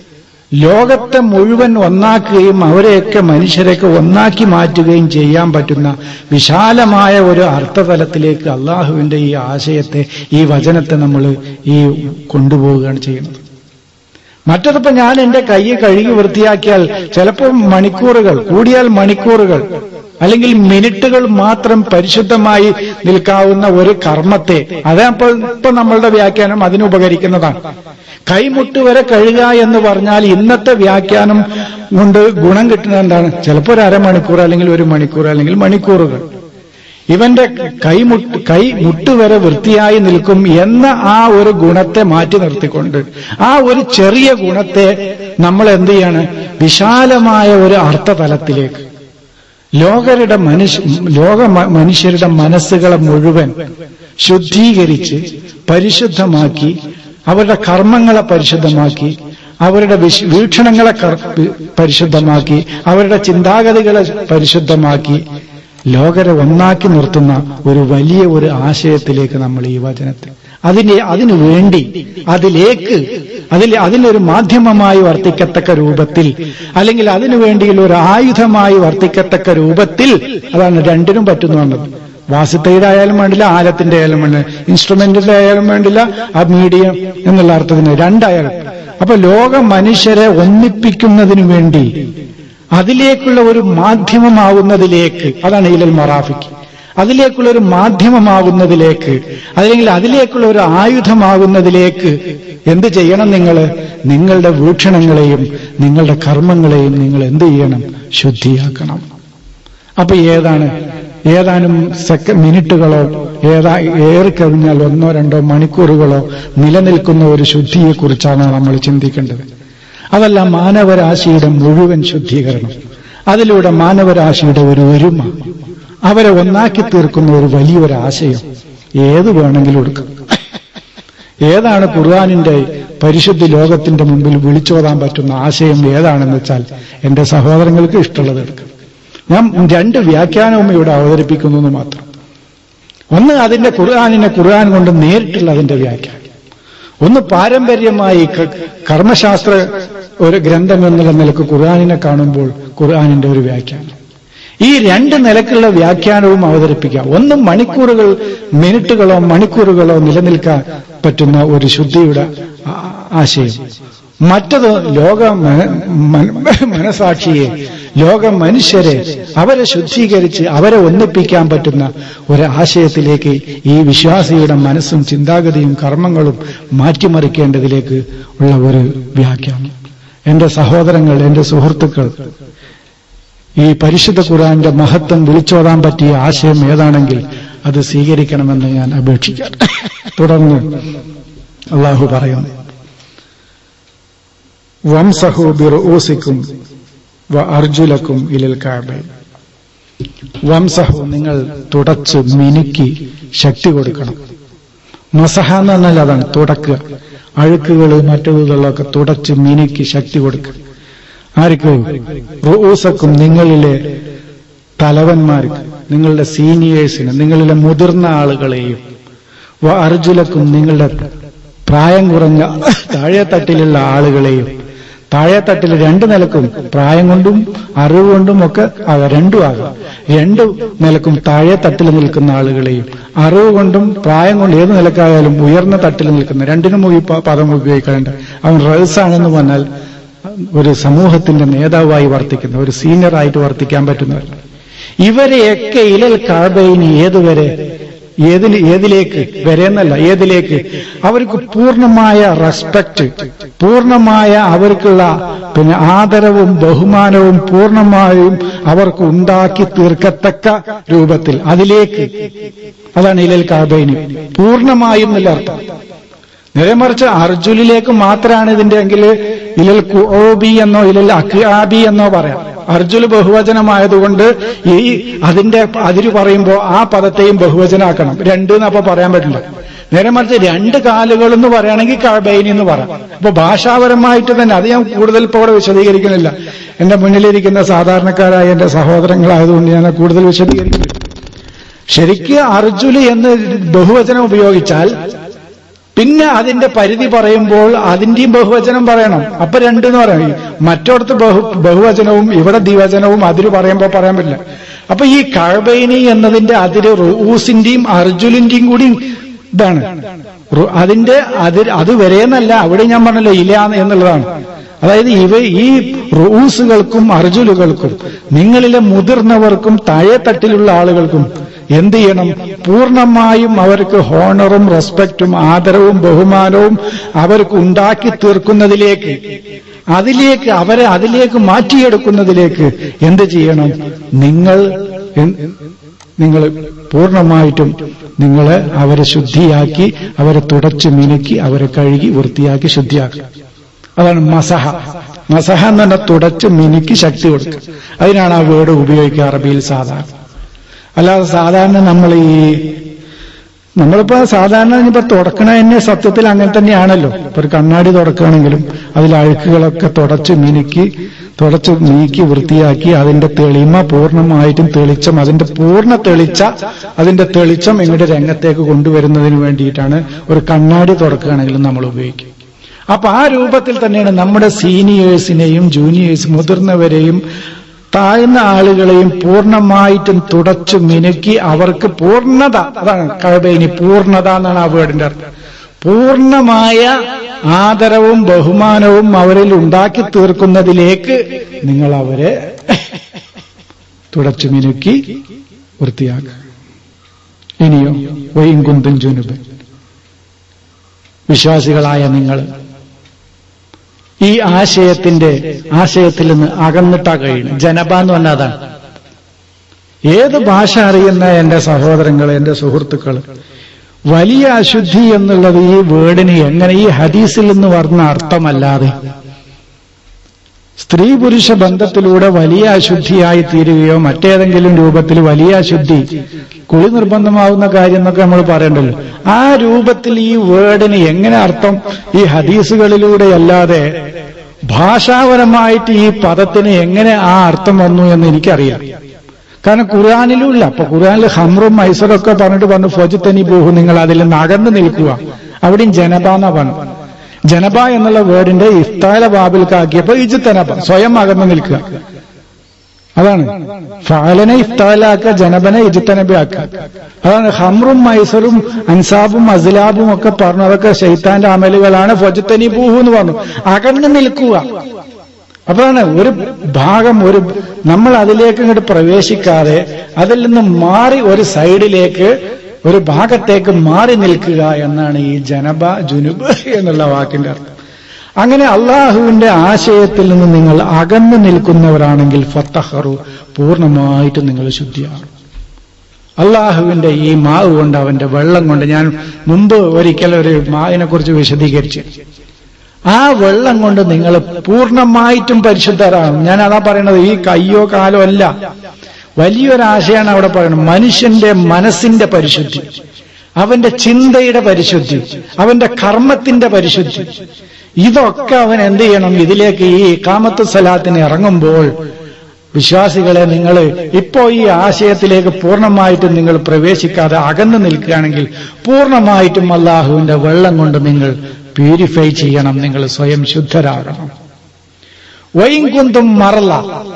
ലോകത്തെ മുഴുവൻ ഒന്നാക്കുകയും അവരെയൊക്കെ മനുഷ്യരെയൊക്കെ ഒന്നാക്കി മാറ്റുകയും ചെയ്യാൻ പറ്റുന്ന വിശാലമായ ഒരു അർത്ഥതലത്തിലേക്ക് അള്ളാഹുവിന്റെ ഈ ആശയത്തെ ഈ വചനത്തെ നമ്മൾ ഈ കൊണ്ടുപോവുകയാണ് ചെയ്യുന്നത് മറ്റതിപ്പോ ഞാൻ എന്റെ കൈ കഴുകി വൃത്തിയാക്കിയാൽ ചിലപ്പോൾ മണിക്കൂറുകൾ കൂടിയാൽ മണിക്കൂറുകൾ അല്ലെങ്കിൽ മിനിറ്റുകൾ മാത്രം പരിശുദ്ധമായി നിൽക്കാവുന്ന ഒരു കർമ്മത്തെ അതപ്പോൾ ഇപ്പൊ നമ്മളുടെ വ്യാഖ്യാനം അതിന് ഉപകരിക്കുന്നതാണ് കൈമുട്ട് വരെ കഴുകുക എന്ന് പറഞ്ഞാൽ ഇന്നത്തെ വ്യാഖ്യാനം കൊണ്ട് ഗുണം കിട്ടുന്നത് എന്താണ് ചിലപ്പോൾ ഒരു അരമണിക്കൂർ അല്ലെങ്കിൽ ഒരു മണിക്കൂർ അല്ലെങ്കിൽ മണിക്കൂറുകൾ ഇവന്റെ കൈമുട്ട് കൈ മുട്ടുവരെ വൃത്തിയായി നിൽക്കും എന്ന ആ ഒരു ഗുണത്തെ മാറ്റി നിർത്തിക്കൊണ്ട് ആ ഒരു ചെറിയ ഗുണത്തെ നമ്മൾ എന്ത് ചെയ്യാണ് വിശാലമായ ഒരു അർത്ഥതലത്തിലേക്ക് ലോകരുടെ മനുഷ്യ ലോക മനുഷ്യരുടെ മനസ്സുകളെ മുഴുവൻ ശുദ്ധീകരിച്ച് പരിശുദ്ധമാക്കി അവരുടെ കർമ്മങ്ങളെ പരിശുദ്ധമാക്കി അവരുടെ വീക്ഷണങ്ങളെ പരിശുദ്ധമാക്കി അവരുടെ ചിന്താഗതികളെ പരിശുദ്ധമാക്കി ലോകരെ ഒന്നാക്കി നിർത്തുന്ന ഒരു വലിയ ഒരു ആശയത്തിലേക്ക് നമ്മൾ ഈ വചനത്തെ അതിനെ അതിനു വേണ്ടി അതിലേക്ക് അതിൽ അതിനൊരു മാധ്യമമായി വർത്തിക്കത്തക്ക രൂപത്തിൽ അല്ലെങ്കിൽ അതിനു വേണ്ടിയുള്ള ഒരു ആയുധമായി വർത്തിക്കത്തക്ക രൂപത്തിൽ അതാണ് രണ്ടിനും പറ്റുന്നുള്ളത് വാസിത്തയുടെ ആയാലും വേണ്ടില്ല ആലത്തിന്റെ ആയാലും വേണ്ടില്ല ഇൻസ്ട്രുമെന്റിന്റെ ആയാലും വേണ്ടില്ല ആ മീഡിയം എന്നുള്ള അർത്ഥത്തിന് രണ്ടായാലും അപ്പൊ ലോക മനുഷ്യരെ ഒന്നിപ്പിക്കുന്നതിനു വേണ്ടി അതിലേക്കുള്ള ഒരു മാധ്യമമാവുന്നതിലേക്ക് അതാണ് ഇലൽ മറാഫിക്ക് അതിലേക്കുള്ള ഒരു മാധ്യമമാകുന്നതിലേക്ക് അല്ലെങ്കിൽ അതിലേക്കുള്ള ഒരു ആയുധമാകുന്നതിലേക്ക് എന്ത് ചെയ്യണം നിങ്ങൾ നിങ്ങളുടെ വീക്ഷണങ്ങളെയും നിങ്ങളുടെ കർമ്മങ്ങളെയും നിങ്ങൾ എന്ത് ചെയ്യണം ശുദ്ധിയാക്കണം അപ്പൊ ഏതാണ് ഏതാനും സെക്ക മിനിറ്റുകളോ ഏതാ ഏറിക്കഴിഞ്ഞാൽ ഒന്നോ രണ്ടോ മണിക്കൂറുകളോ നിലനിൽക്കുന്ന ഒരു ശുദ്ധിയെക്കുറിച്ചാണ് നമ്മൾ ചിന്തിക്കേണ്ടത് അതല്ല മാനവരാശിയുടെ മുഴുവൻ ശുദ്ധീകരണം അതിലൂടെ മാനവരാശിയുടെ ഒരു ഒരുമ അവരെ ഒന്നാക്കി തീർക്കുന്ന ഒരു വലിയൊരു ആശയം ഏത് വേണമെങ്കിലും എടുക്കാം ഏതാണ് ഖുർആാനിന്റെ പരിശുദ്ധ ലോകത്തിന്റെ മുമ്പിൽ വിളിച്ചോതാൻ പറ്റുന്ന ആശയം ഏതാണെന്ന് വെച്ചാൽ എന്റെ സഹോദരങ്ങൾക്ക് ഇഷ്ടമുള്ളത് എടുക്കാം ഞാൻ രണ്ട് വ്യാഖ്യാനവും ഇവിടെ അവതരിപ്പിക്കുന്നു എന്ന് മാത്രം ഒന്ന് അതിന്റെ ഖുർആാനിനെ ഖുർആൻ കൊണ്ട് നേരിട്ടുള്ള അതിന്റെ വ്യാഖ്യാനം ഒന്ന് പാരമ്പര്യമായി കർമ്മശാസ്ത്ര ഒരു ഗ്രന്ഥം എന്നുള്ള നിലക്ക് ഖുർആാനിനെ കാണുമ്പോൾ ഖുർആാനിന്റെ ഒരു വ്യാഖ്യാനം ഈ രണ്ട് നിലക്കുള്ള വ്യാഖ്യാനവും അവതരിപ്പിക്കാം ഒന്ന് മണിക്കൂറുകൾ മിനിറ്റുകളോ മണിക്കൂറുകളോ നിലനിൽക്കാൻ പറ്റുന്ന ഒരു ശുദ്ധിയുടെ ആശയം മറ്റത് ലോക മനസാക്ഷിയെ ലോക മനുഷ്യരെ അവരെ ശുദ്ധീകരിച്ച് അവരെ ഒന്നിപ്പിക്കാൻ പറ്റുന്ന ഒരു ആശയത്തിലേക്ക് ഈ വിശ്വാസിയുടെ മനസ്സും ചിന്താഗതിയും കർമ്മങ്ങളും മാറ്റിമറിക്കേണ്ടതിലേക്ക് ഉള്ള ഒരു വ്യാഖ്യാനം എന്റെ സഹോദരങ്ങൾ എന്റെ സുഹൃത്തുക്കൾ ഈ പരിശുദ്ധ ഖുറാന്റെ മഹത്വം വിളിച്ചോതാൻ പറ്റിയ ആശയം ഏതാണെങ്കിൽ അത് സ്വീകരിക്കണമെന്ന് ഞാൻ അപേക്ഷിക്കാം തുടർന്ന് അള്ളാഹു പറയുന്നു വംസഹു ബിറുസിക്കും വ അർജുലക്കും ഇലൽ കാബൈൻ വംസഹു നിങ്ങൾ തുടച്ച് മിനുക്കി ശക്തി കൊടുക്കണം മസഹ എന്ന് പറഞ്ഞാൽ അതാണ് തുടക്കുക അഴുക്കുകൾ മറ്റതുകളൊക്കെ തുടച്ച് മിനുക്കി ശക്തി കൊടുക്കുക ആർക്ക് റൂസക്കും നിങ്ങളിലെ തലവന്മാർക്ക് നിങ്ങളുടെ സീനിയേഴ്സിന് നിങ്ങളിലെ മുതിർന്ന ആളുകളെയും വ അർജുലക്കും നിങ്ങളുടെ പ്രായം കുറഞ്ഞ താഴെ തട്ടിലുള്ള ആളുകളെയും താഴെ തട്ടിൽ രണ്ട് നിലക്കും പ്രായം കൊണ്ടും അറിവ് കൊണ്ടും ഒക്കെ ആകാം രണ്ടും ആകാം രണ്ട് നിലക്കും താഴെ തട്ടിൽ നിൽക്കുന്ന ആളുകളെയും അറിവ് കൊണ്ടും പ്രായം കൊണ്ട് ഏത് നിലക്കായാലും ഉയർന്ന തട്ടിൽ നിൽക്കുന്ന രണ്ടിനും ഈ പ- പദം ഉപയോഗിക്കാറുണ്ട് അവൻ റേസാണെന്ന് പറഞ്ഞാൽ ഒരു സമൂഹത്തിന്റെ നേതാവായി വർത്തിക്കുന്ന ഒരു സീനിയറായിട്ട് വർത്തിക്കാൻ പറ്റുന്നവർ ഇവരെയൊക്കെ ഇലൽ കാബൈനി ഏതുവരെ ഏതിന് ഏതിലേക്ക് വരെന്നല്ല ഏതിലേക്ക് അവർക്ക് പൂർണ്ണമായ റെസ്പെക്ട് പൂർണ്ണമായ അവർക്കുള്ള പിന്നെ ആദരവും ബഹുമാനവും പൂർണ്ണമായും അവർക്ക് ഉണ്ടാക്കി തീർക്കത്തക്ക രൂപത്തിൽ അതിലേക്ക് അതാണ് ഇലൽ കാബൈനി പൂർണ്ണമായും എന്നല്ല അർത്ഥം നേരെ മറിച്ച് അർജുലിലേക്ക് മാത്രമാണ് ഇതിന്റെ എങ്കിൽ ഇലൽ കുഓബി എന്നോ ഇലൽ അഖ്ആബി എന്നോ പറയാം അർജുൽ ബഹുവചനമായതുകൊണ്ട് ഈ അതിന്റെ അതിര് പറയുമ്പോൾ ആ പദത്തെയും ബഹുവചനാക്കണം രണ്ട് എന്നപ്പോ പറയാൻ പറ്റില്ല നേരെ മറിച്ച് രണ്ട് കാലുകൾ എന്ന് പറയുകയാണെങ്കിൽ കബൈനി എന്ന് പറയാം അപ്പൊ ഭാഷാപരമായിട്ട് തന്നെ അത് ഞാൻ കൂടുതൽ ഇപ്പോൾ ഇവിടെ വിശദീകരിക്കുന്നില്ല എന്റെ മുന്നിലിരിക്കുന്ന സാധാരണക്കാരായ എന്റെ സഹോദരങ്ങളായതുകൊണ്ട് ഞാൻ അത് കൂടുതൽ വിശദീകരിക്കുന്നില്ല ശരിക്ക് അർജുല് എന്ന് ബഹുവചനം ഉപയോഗിച്ചാൽ പിന്നെ അതിന്റെ പരിധി പറയുമ്പോൾ അതിന്റെയും ബഹുവചനം പറയണം അപ്പൊ രണ്ടെന്ന് പറയും മറ്റോടത്ത് ബഹു ബഹുവചനവും ഇവിടെ ദ്വിവചനവും അതിര് പറയുമ്പോൾ പറയാൻ പറ്റില്ല അപ്പൊ ഈ കഴബൈനി എന്നതിന്റെ അതിര് റൂസിന്റെയും അർജുലിന്റെയും കൂടി ഇതാണ് റു- അതിന്റെ അതിര് അത് വരെയെന്നല്ല അവിടെ ഞാൻ പറഞ്ഞല്ലോ ഇല്ല എന്നുള്ളതാണ് അതായത് ഇവ ഈ റൂസുകൾക്കും അർജുലുകൾക്കും നിങ്ങളിലെ മുതിർന്നവർക്കും താഴെത്തട്ടിലുള്ള ആളുകൾക്കും എന്ത് ചെയ്യണം പൂർണ്ണമായും അവർക്ക് ഹോണറും റെസ്പെക്റ്റും ആദരവും ബഹുമാനവും അവർക്ക് ഉണ്ടാക്കി തീർക്കുന്നതിലേക്ക് അതിലേക്ക് അവരെ അതിലേക്ക് മാറ്റിയെടുക്കുന്നതിലേക്ക് എന്ത് ചെയ്യണം നിങ്ങൾ എൻ- നിങ്ങൾ പൂർണ്ണമായിട്ടും നിങ്ങളെ അവരെ ശുദ്ധിയാക്കി അവരെ തുടച്ച് മിനുക്കി അവരെ കഴുകി വൃത്തിയാക്കി ശുദ്ധിയാക്കുക അതാണ് മസഹ മസഹ എന്ന് പറഞ്ഞാൽ തുടച്ച് മിനുക്കി ശക്തി കൊടുക്കുക അതിനാണ് ആ വേർഡ് ഉപയോഗിക്കുക അറബിയിൽ സാധാരണ അല്ലാതെ സാധാരണ നമ്മൾ ഈ നമ്മളിപ്പോ സാധാരണ ഇനിയിപ്പോ തുടക്കണ തന്നെ സത്യത്തിൽ അങ്ങനെ തന്നെയാണല്ലോ ഇപ്പൊ ഒരു കണ്ണാടി തുടക്കുകയാണെങ്കിലും അതിൽ അഴുക്കുകളൊക്കെ തുടച്ച് മിനുക്കി തുടച്ച് നീക്കി വൃത്തിയാക്കി അതിന്റെ തെളിമ പൂർണ്ണമായിട്ടും തെളിച്ചം അതിന്റെ പൂർണ്ണ തെളിച്ച അതിന്റെ തെളിച്ചം ഇങ്ങോട്ട് രംഗത്തേക്ക് കൊണ്ടുവരുന്നതിന് വേണ്ടിയിട്ടാണ് ഒരു കണ്ണാടി തുടക്കുകയാണെങ്കിലും നമ്മൾ ഉപയോഗിക്കും അപ്പൊ ആ രൂപത്തിൽ തന്നെയാണ് നമ്മുടെ സീനിയേഴ്സിനെയും ജൂനിയേഴ്സ് മുതിർന്നവരെയും താഴ്ന്ന ആളുകളെയും പൂർണ്ണമായിട്ടും തുടച്ചു മിനുക്കി അവർക്ക് പൂർണ്ണത അതാണ് കഴബൈനി പൂർണ്ണത എന്നാണ് ആ വേർഡിന്റെ അർത്ഥം പൂർണ്ണമായ ആദരവും ബഹുമാനവും അവരിൽ ഉണ്ടാക്കി തീർക്കുന്നതിലേക്ക് നിങ്ങൾ അവരെ തുടച്ചു മിനുക്കി വൃത്തിയാക്കുക ഇനിയോ വൈകും കുന്തും ജുനുബ് വിശ്വാസികളായ നിങ്ങൾ ഈ ആശയത്തിന്റെ ആശയത്തിൽ നിന്ന് അകന്നിട്ടാ കഴിയണം ജനപ എന്ന് പറഞ്ഞാൽ അതാണ് ഏത് ഭാഷ അറിയുന്ന എന്റെ സഹോദരങ്ങൾ എന്റെ സുഹൃത്തുക്കൾ വലിയ അശുദ്ധി എന്നുള്ളത് ഈ വേർഡിന് എങ്ങനെ ഈ ഹദീസിൽ നിന്ന് പറഞ്ഞ അർത്ഥമല്ലാതെ സ്ത്രീ പുരുഷ ബന്ധത്തിലൂടെ വലിയ അശുദ്ധിയായി തീരുകയോ മറ്റേതെങ്കിലും രൂപത്തിൽ വലിയ അശുദ്ധി കുളി നിർബന്ധമാവുന്ന കാര്യം എന്നൊക്കെ നമ്മൾ പറയണ്ടല്ലോ ആ രൂപത്തിൽ ഈ വേർഡിന് എങ്ങനെ അർത്ഥം ഈ ഹദീസുകളിലൂടെ അല്ലാതെ ഭാഷാപരമായിട്ട് ഈ പദത്തിന് എങ്ങനെ ആ അർത്ഥം വന്നു എന്ന് എനിക്കറിയാം കാരണം ഖുർആാനിലും ഇല്ല അപ്പൊ ഖുർആാനിൽ ഹമ്രും മൈസറും ഒക്കെ പറഞ്ഞിട്ട് പറഞ്ഞു ഫൊജത്തനി ബൂഹു നിങ്ങൾ അതിൽ നിന്ന് അകന്നു നിൽക്കുക അവിടെയും ജനബ എന്നാ പറഞ്ഞു ജനബ എന്നുള്ള വേർഡിന്റെ ഇഫ്താല ബാബിൽക്കാക്കിയപ്പോ ഇജുത്തനബ സ്വയം അകന്നു നിൽക്കുക അതാണ് ഫാലനെ ഇഫ്താലാക്ക ജനബനെ ഇജുത്തനബിയാക്ക അതാണ് ഹമ്രും മൈസറും അൻസാബും അസ്ലാബും ഒക്കെ പറഞ്ഞു അതൊക്കെ ഷെയ്ത്താന്റെ അമലുകളാണ് ഫൊജത്തനി ബൂഹു എന്ന് പറഞ്ഞു അകന്നു നിൽക്കുക അപ്പോഴാണ് ഒരു ഭാഗം ഒരു നമ്മൾ അതിലേക്ക് ഇങ്ങോട്ട് പ്രവേശിക്കാതെ അതിൽ നിന്ന് മാറി ഒരു സൈഡിലേക്ക് ഒരു ഭാഗത്തേക്ക് മാറി നിൽക്കുക എന്നാണ് ഈ ജനബ ജുനുബ് എന്നുള്ള വാക്കിന്റെ അർത്ഥം അങ്ങനെ അള്ളാഹുവിന്റെ ആശയത്തിൽ നിന്ന് നിങ്ങൾ അകന്നു നിൽക്കുന്നവരാണെങ്കിൽ ഫത്തഹറു പൂർണ്ണമായിട്ട് നിങ്ങൾ ശുദ്ധിയാകും അള്ളാഹുവിന്റെ ഈ മാവ് കൊണ്ട് അവന്റെ വെള്ളം കൊണ്ട് ഞാൻ മുമ്പ് ഒരിക്കൽ ഒരു മാവിനെ കുറിച്ച് വിശദീകരിച്ചു ആ വെള്ളം കൊണ്ട് നിങ്ങൾ പൂർണ്ണമായിട്ടും പരിശുദ്ധരാകും ഞാൻ അതാ പറയണത് ഈ കയ്യോ കാലോ അല്ല വലിയൊരാശയാണ് അവിടെ പറയുന്നത് മനുഷ്യന്റെ മനസ്സിന്റെ പരിശുദ്ധി അവന്റെ ചിന്തയുടെ പരിശുദ്ധി അവന്റെ കർമ്മത്തിന്റെ പരിശുദ്ധി ഇതൊക്കെ അവൻ എന്ത് ചെയ്യണം ഇതിലേക്ക് ഈ കാമത്ത് സലാത്തിന് ഇറങ്ങുമ്പോൾ വിശ്വാസികളെ നിങ്ങൾ ഇപ്പോ ഈ ആശയത്തിലേക്ക് പൂർണ്ണമായിട്ടും നിങ്ങൾ പ്രവേശിക്കാതെ അകന്നു നിൽക്കുകയാണെങ്കിൽ പൂർണ്ണമായിട്ടും അള്ളാഹുവിന്റെ വെള്ളം കൊണ്ട് നിങ്ങൾ പ്യൂരിഫൈ ചെയ്യണം നിങ്ങൾ സ്വയം ശുദ്ധരാകണം വൈകുന്തും മറല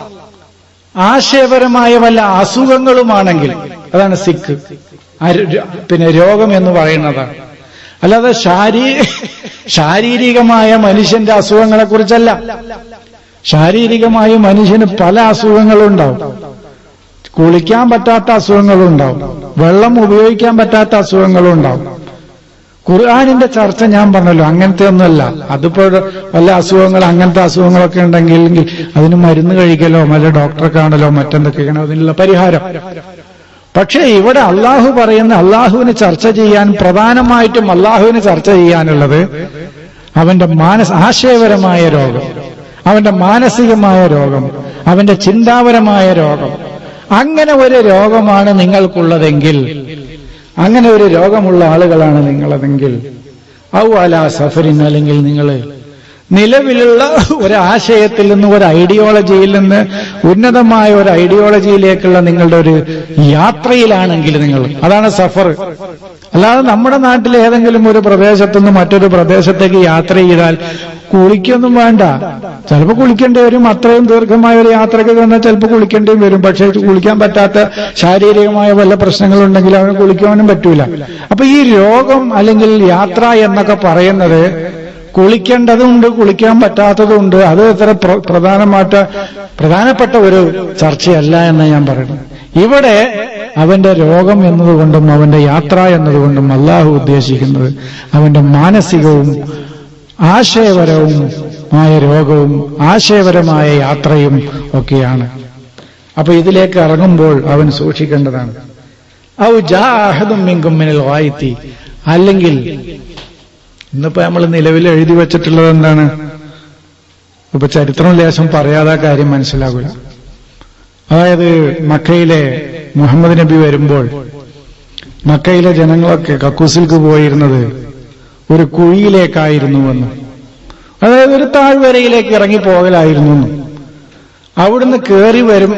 ആശയപരമായ വല്ല അസുഖങ്ങളുമാണെങ്കിൽ അതാണ് സിക്ക് പിന്നെ രോഗം എന്ന് പറയുന്നതാണ് അല്ലാതെ ശാരീ ശാരീരികമായ മനുഷ്യന്റെ അസുഖങ്ങളെ കുറിച്ചല്ല ശാരീരികമായി മനുഷ്യന് പല അസുഖങ്ങളും ഉണ്ടാവും കുളിക്കാൻ പറ്റാത്ത അസുഖങ്ങളും ഉണ്ടാവും വെള്ളം ഉപയോഗിക്കാൻ പറ്റാത്ത അസുഖങ്ങളും ഉണ്ടാവും ഖുർആാനിന്റെ ചർച്ച ഞാൻ പറഞ്ഞല്ലോ അങ്ങനത്തെ ഒന്നുമല്ല അതിപ്പോ വല്ല അസുഖങ്ങൾ അങ്ങനത്തെ അസുഖങ്ങളൊക്കെ ഉണ്ടെങ്കിൽ അതിന് മരുന്ന് കഴിക്കലോ വല്ല ഡോക്ടറെ കാണലോ മറ്റെന്തൊക്കെയാണോ അതിനുള്ള പരിഹാരം പക്ഷേ ഇവിടെ അള്ളാഹു പറയുന്ന അള്ളാഹുവിന് ചർച്ച ചെയ്യാൻ പ്രധാനമായിട്ടും അള്ളാഹുവിന് ചർച്ച ചെയ്യാനുള്ളത് അവന്റെ മാനസ ആശയപരമായ രോഗം അവന്റെ മാനസികമായ രോഗം അവന്റെ ചിന്താപരമായ രോഗം അങ്ങനെ ഒരു രോഗമാണ് നിങ്ങൾക്കുള്ളതെങ്കിൽ അങ്ങനെ ഒരു രോഗമുള്ള ആളുകളാണ് നിങ്ങളതെങ്കിൽ ഔ അല സഫറിൻ അല്ലെങ്കിൽ നിങ്ങൾ നിലവിലുള്ള ഒരു ആശയത്തിൽ നിന്ന് ഒരു ഐഡിയോളജിയിൽ നിന്ന് ഉന്നതമായ ഒരു ഐഡിയോളജിയിലേക്കുള്ള നിങ്ങളുടെ ഒരു യാത്രയിലാണെങ്കിൽ നിങ്ങൾ അതാണ് സഫർ അല്ലാതെ നമ്മുടെ നാട്ടിൽ ഏതെങ്കിലും ഒരു പ്രദേശത്തു നിന്ന് മറ്റൊരു പ്രദേശത്തേക്ക് യാത്ര ചെയ്താൽ കുളിക്കൊന്നും വേണ്ട ചിലപ്പോൾ കുളിക്കേണ്ടി വരും അത്രയും ദീർഘമായ ഒരു യാത്രയ്ക്ക് വന്നാൽ ചിലപ്പോൾ കുളിക്കേണ്ടിയും വരും പക്ഷേ കുളിക്കാൻ പറ്റാത്ത ശാരീരികമായ വല്ല പ്രശ്നങ്ങളുണ്ടെങ്കിൽ അവന് കുളിക്കാനും പറ്റൂല അപ്പൊ ഈ രോഗം അല്ലെങ്കിൽ യാത്ര എന്നൊക്കെ പറയുന്നത് കുളിക്കേണ്ടതുണ്ട് കുളിക്കാൻ പറ്റാത്തതുണ്ട് അത് ഇത്ര പ്രധാനമായിട്ട് പ്രധാനപ്പെട്ട ഒരു ചർച്ചയല്ല എന്ന് ഞാൻ പറയുന്നു ഇവിടെ അവന്റെ രോഗം എന്നതുകൊണ്ടും അവന്റെ യാത്ര എന്നതുകൊണ്ടും അള്ളാഹു ഉദ്ദേശിക്കുന്നത് അവന്റെ മാനസികവും ആശയപരവും മായ രോഗവും ആശയപരമായ യാത്രയും ഒക്കെയാണ് അപ്പൊ ഇതിലേക്ക് ഇറങ്ങുമ്പോൾ അവൻ സൂക്ഷിക്കേണ്ടതാണ് ഔ ജാഹദും മിങ്കും മിനൽ വായിത്തി അല്ലെങ്കിൽ ഇന്നിപ്പോ നമ്മൾ നിലവിൽ എഴുതി വെച്ചിട്ടുള്ളത് എന്താണ് ഇപ്പൊ ചരിത്രം ലേശം പറയാതെ കാര്യം മനസ്സിലാകില്ല അതായത് മക്കയിലെ മുഹമ്മദ് നബി വരുമ്പോൾ മക്കയിലെ ജനങ്ങളൊക്കെ കക്കൂസിൽക്ക് പോയിരുന്നത് ഒരു കുഴിയിലേക്കായിരുന്നുവെന്ന് അതായത് ഒരു താഴ്വരയിലേക്ക് ഇറങ്ങി പോകലായിരുന്നു അവിടുന്ന് കയറി വരും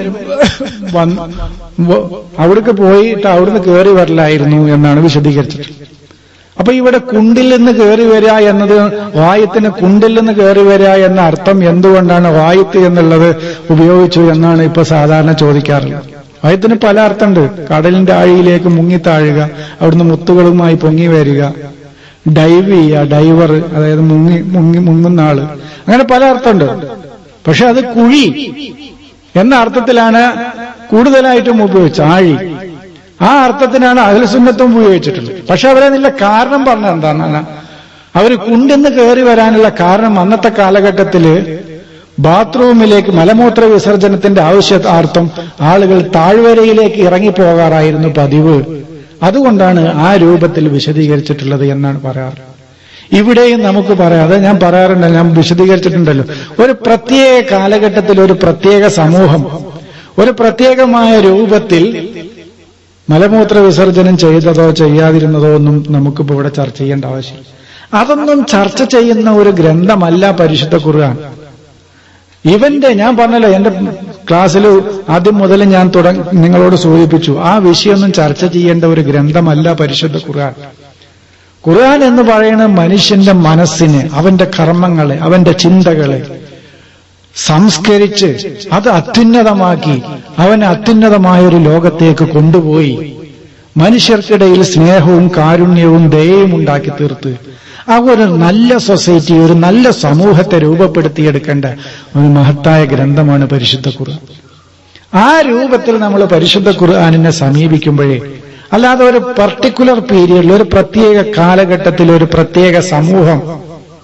അവിടേക്ക് പോയിട്ട് അവിടുന്ന് കയറി വരലായിരുന്നു എന്നാണ് വിശദീകരിച്ചത് അപ്പൊ ഇവിടെ കുണ്ടിൽ നിന്ന് കയറി വരിക എന്നത് വായത്തിന് കുണ്ടിൽ നിന്ന് കയറി വരിക എന്ന അർത്ഥം എന്തുകൊണ്ടാണ് വായത്ത് എന്നുള്ളത് ഉപയോഗിച്ചു എന്നാണ് ഇപ്പൊ സാധാരണ ചോദിക്കാറുള്ളത് വായത്തിന് പല അർത്ഥമുണ്ട് കടലിന്റെ ആഴിയിലേക്ക് മുങ്ങി താഴുക അവിടുന്ന് മുത്തുകളുമായി പൊങ്ങി വരിക ഡൈവ് ചെയ്യുക ഡൈവർ അതായത് മുങ്ങി മുങ്ങി മുങ്ങുന്ന ആള് അങ്ങനെ പല അർത്ഥമുണ്ട് പക്ഷെ അത് കുഴി എന്ന അർത്ഥത്തിലാണ് കൂടുതലായിട്ടും ഉപയോഗിച്ചത് ആഴി ആ അർത്ഥത്തിനാണ് അഖിലസുന്നത്തും ഉപയോഗിച്ചിട്ടുള്ളത് പക്ഷെ അവരെ നില്ല കാരണം പറഞ്ഞ എന്താണ് അവര് കുണ്ടെന്ന് കയറി വരാനുള്ള കാരണം അന്നത്തെ കാലഘട്ടത്തില് ബാത്റൂമിലേക്ക് മലമൂത്ര വിസർജനത്തിന്റെ ആവശ്യാർത്ഥം ആളുകൾ താഴ്വരയിലേക്ക് ഇറങ്ങിപ്പോകാറായിരുന്നു പതിവ് അതുകൊണ്ടാണ് ആ രൂപത്തിൽ വിശദീകരിച്ചിട്ടുള്ളത് എന്നാണ് പറയാറ് ഇവിടെയും നമുക്ക് പറയാം അത് ഞാൻ പറയാറുണ്ടല്ലോ ഞാൻ വിശദീകരിച്ചിട്ടുണ്ടല്ലോ ഒരു പ്രത്യേക കാലഘട്ടത്തിൽ ഒരു പ്രത്യേക സമൂഹം ഒരു പ്രത്യേകമായ രൂപത്തിൽ മലമൂത്ര വിസർജനം ചെയ്തതോ ചെയ്യാതിരുന്നതോ ഒന്നും നമുക്കിപ്പോ ഇവിടെ ചർച്ച ചെയ്യേണ്ട ആവശ്യം അതൊന്നും ചർച്ച ചെയ്യുന്ന ഒരു ഗ്രന്ഥമല്ല പരിശുദ്ധ ഖുർആൻ ഇവന്റെ ഞാൻ പറഞ്ഞല്ലോ എന്റെ ക്ലാസ്സിൽ ആദ്യം മുതൽ ഞാൻ തുടങ്ങി നിങ്ങളോട് സൂചിപ്പിച്ചു ആ വിഷയമൊന്നും ചർച്ച ചെയ്യേണ്ട ഒരു ഗ്രന്ഥമല്ല പരിശുദ്ധ ഖുർആൻ ഖുർആൻ എന്ന് പറയുന്ന മനുഷ്യന്റെ മനസ്സിനെ അവന്റെ കർമ്മങ്ങളെ അവന്റെ ചിന്തകളെ സംസ്കരിച്ച് അത് അത്യുന്നതമാക്കി അവനെ അത്യുന്നതമായ ഒരു ലോകത്തേക്ക് കൊണ്ടുപോയി മനുഷ്യർക്കിടയിൽ സ്നേഹവും കാരുണ്യവും ദയയും ഉണ്ടാക്കി തീർത്ത് ആ ഒരു നല്ല സൊസൈറ്റി ഒരു നല്ല സമൂഹത്തെ രൂപപ്പെടുത്തിയെടുക്കേണ്ട ഒരു മഹത്തായ ഗ്രന്ഥമാണ് പരിശുദ്ധ ഖുർആൻ ആ രൂപത്തിൽ നമ്മൾ പരിശുദ്ധ ഖുർആാനിനെ സമീപിക്കുമ്പോഴേ അല്ലാതെ ഒരു പർട്ടിക്കുലർ പീരീഡിൽ ഒരു പ്രത്യേക കാലഘട്ടത്തിൽ ഒരു പ്രത്യേക സമൂഹം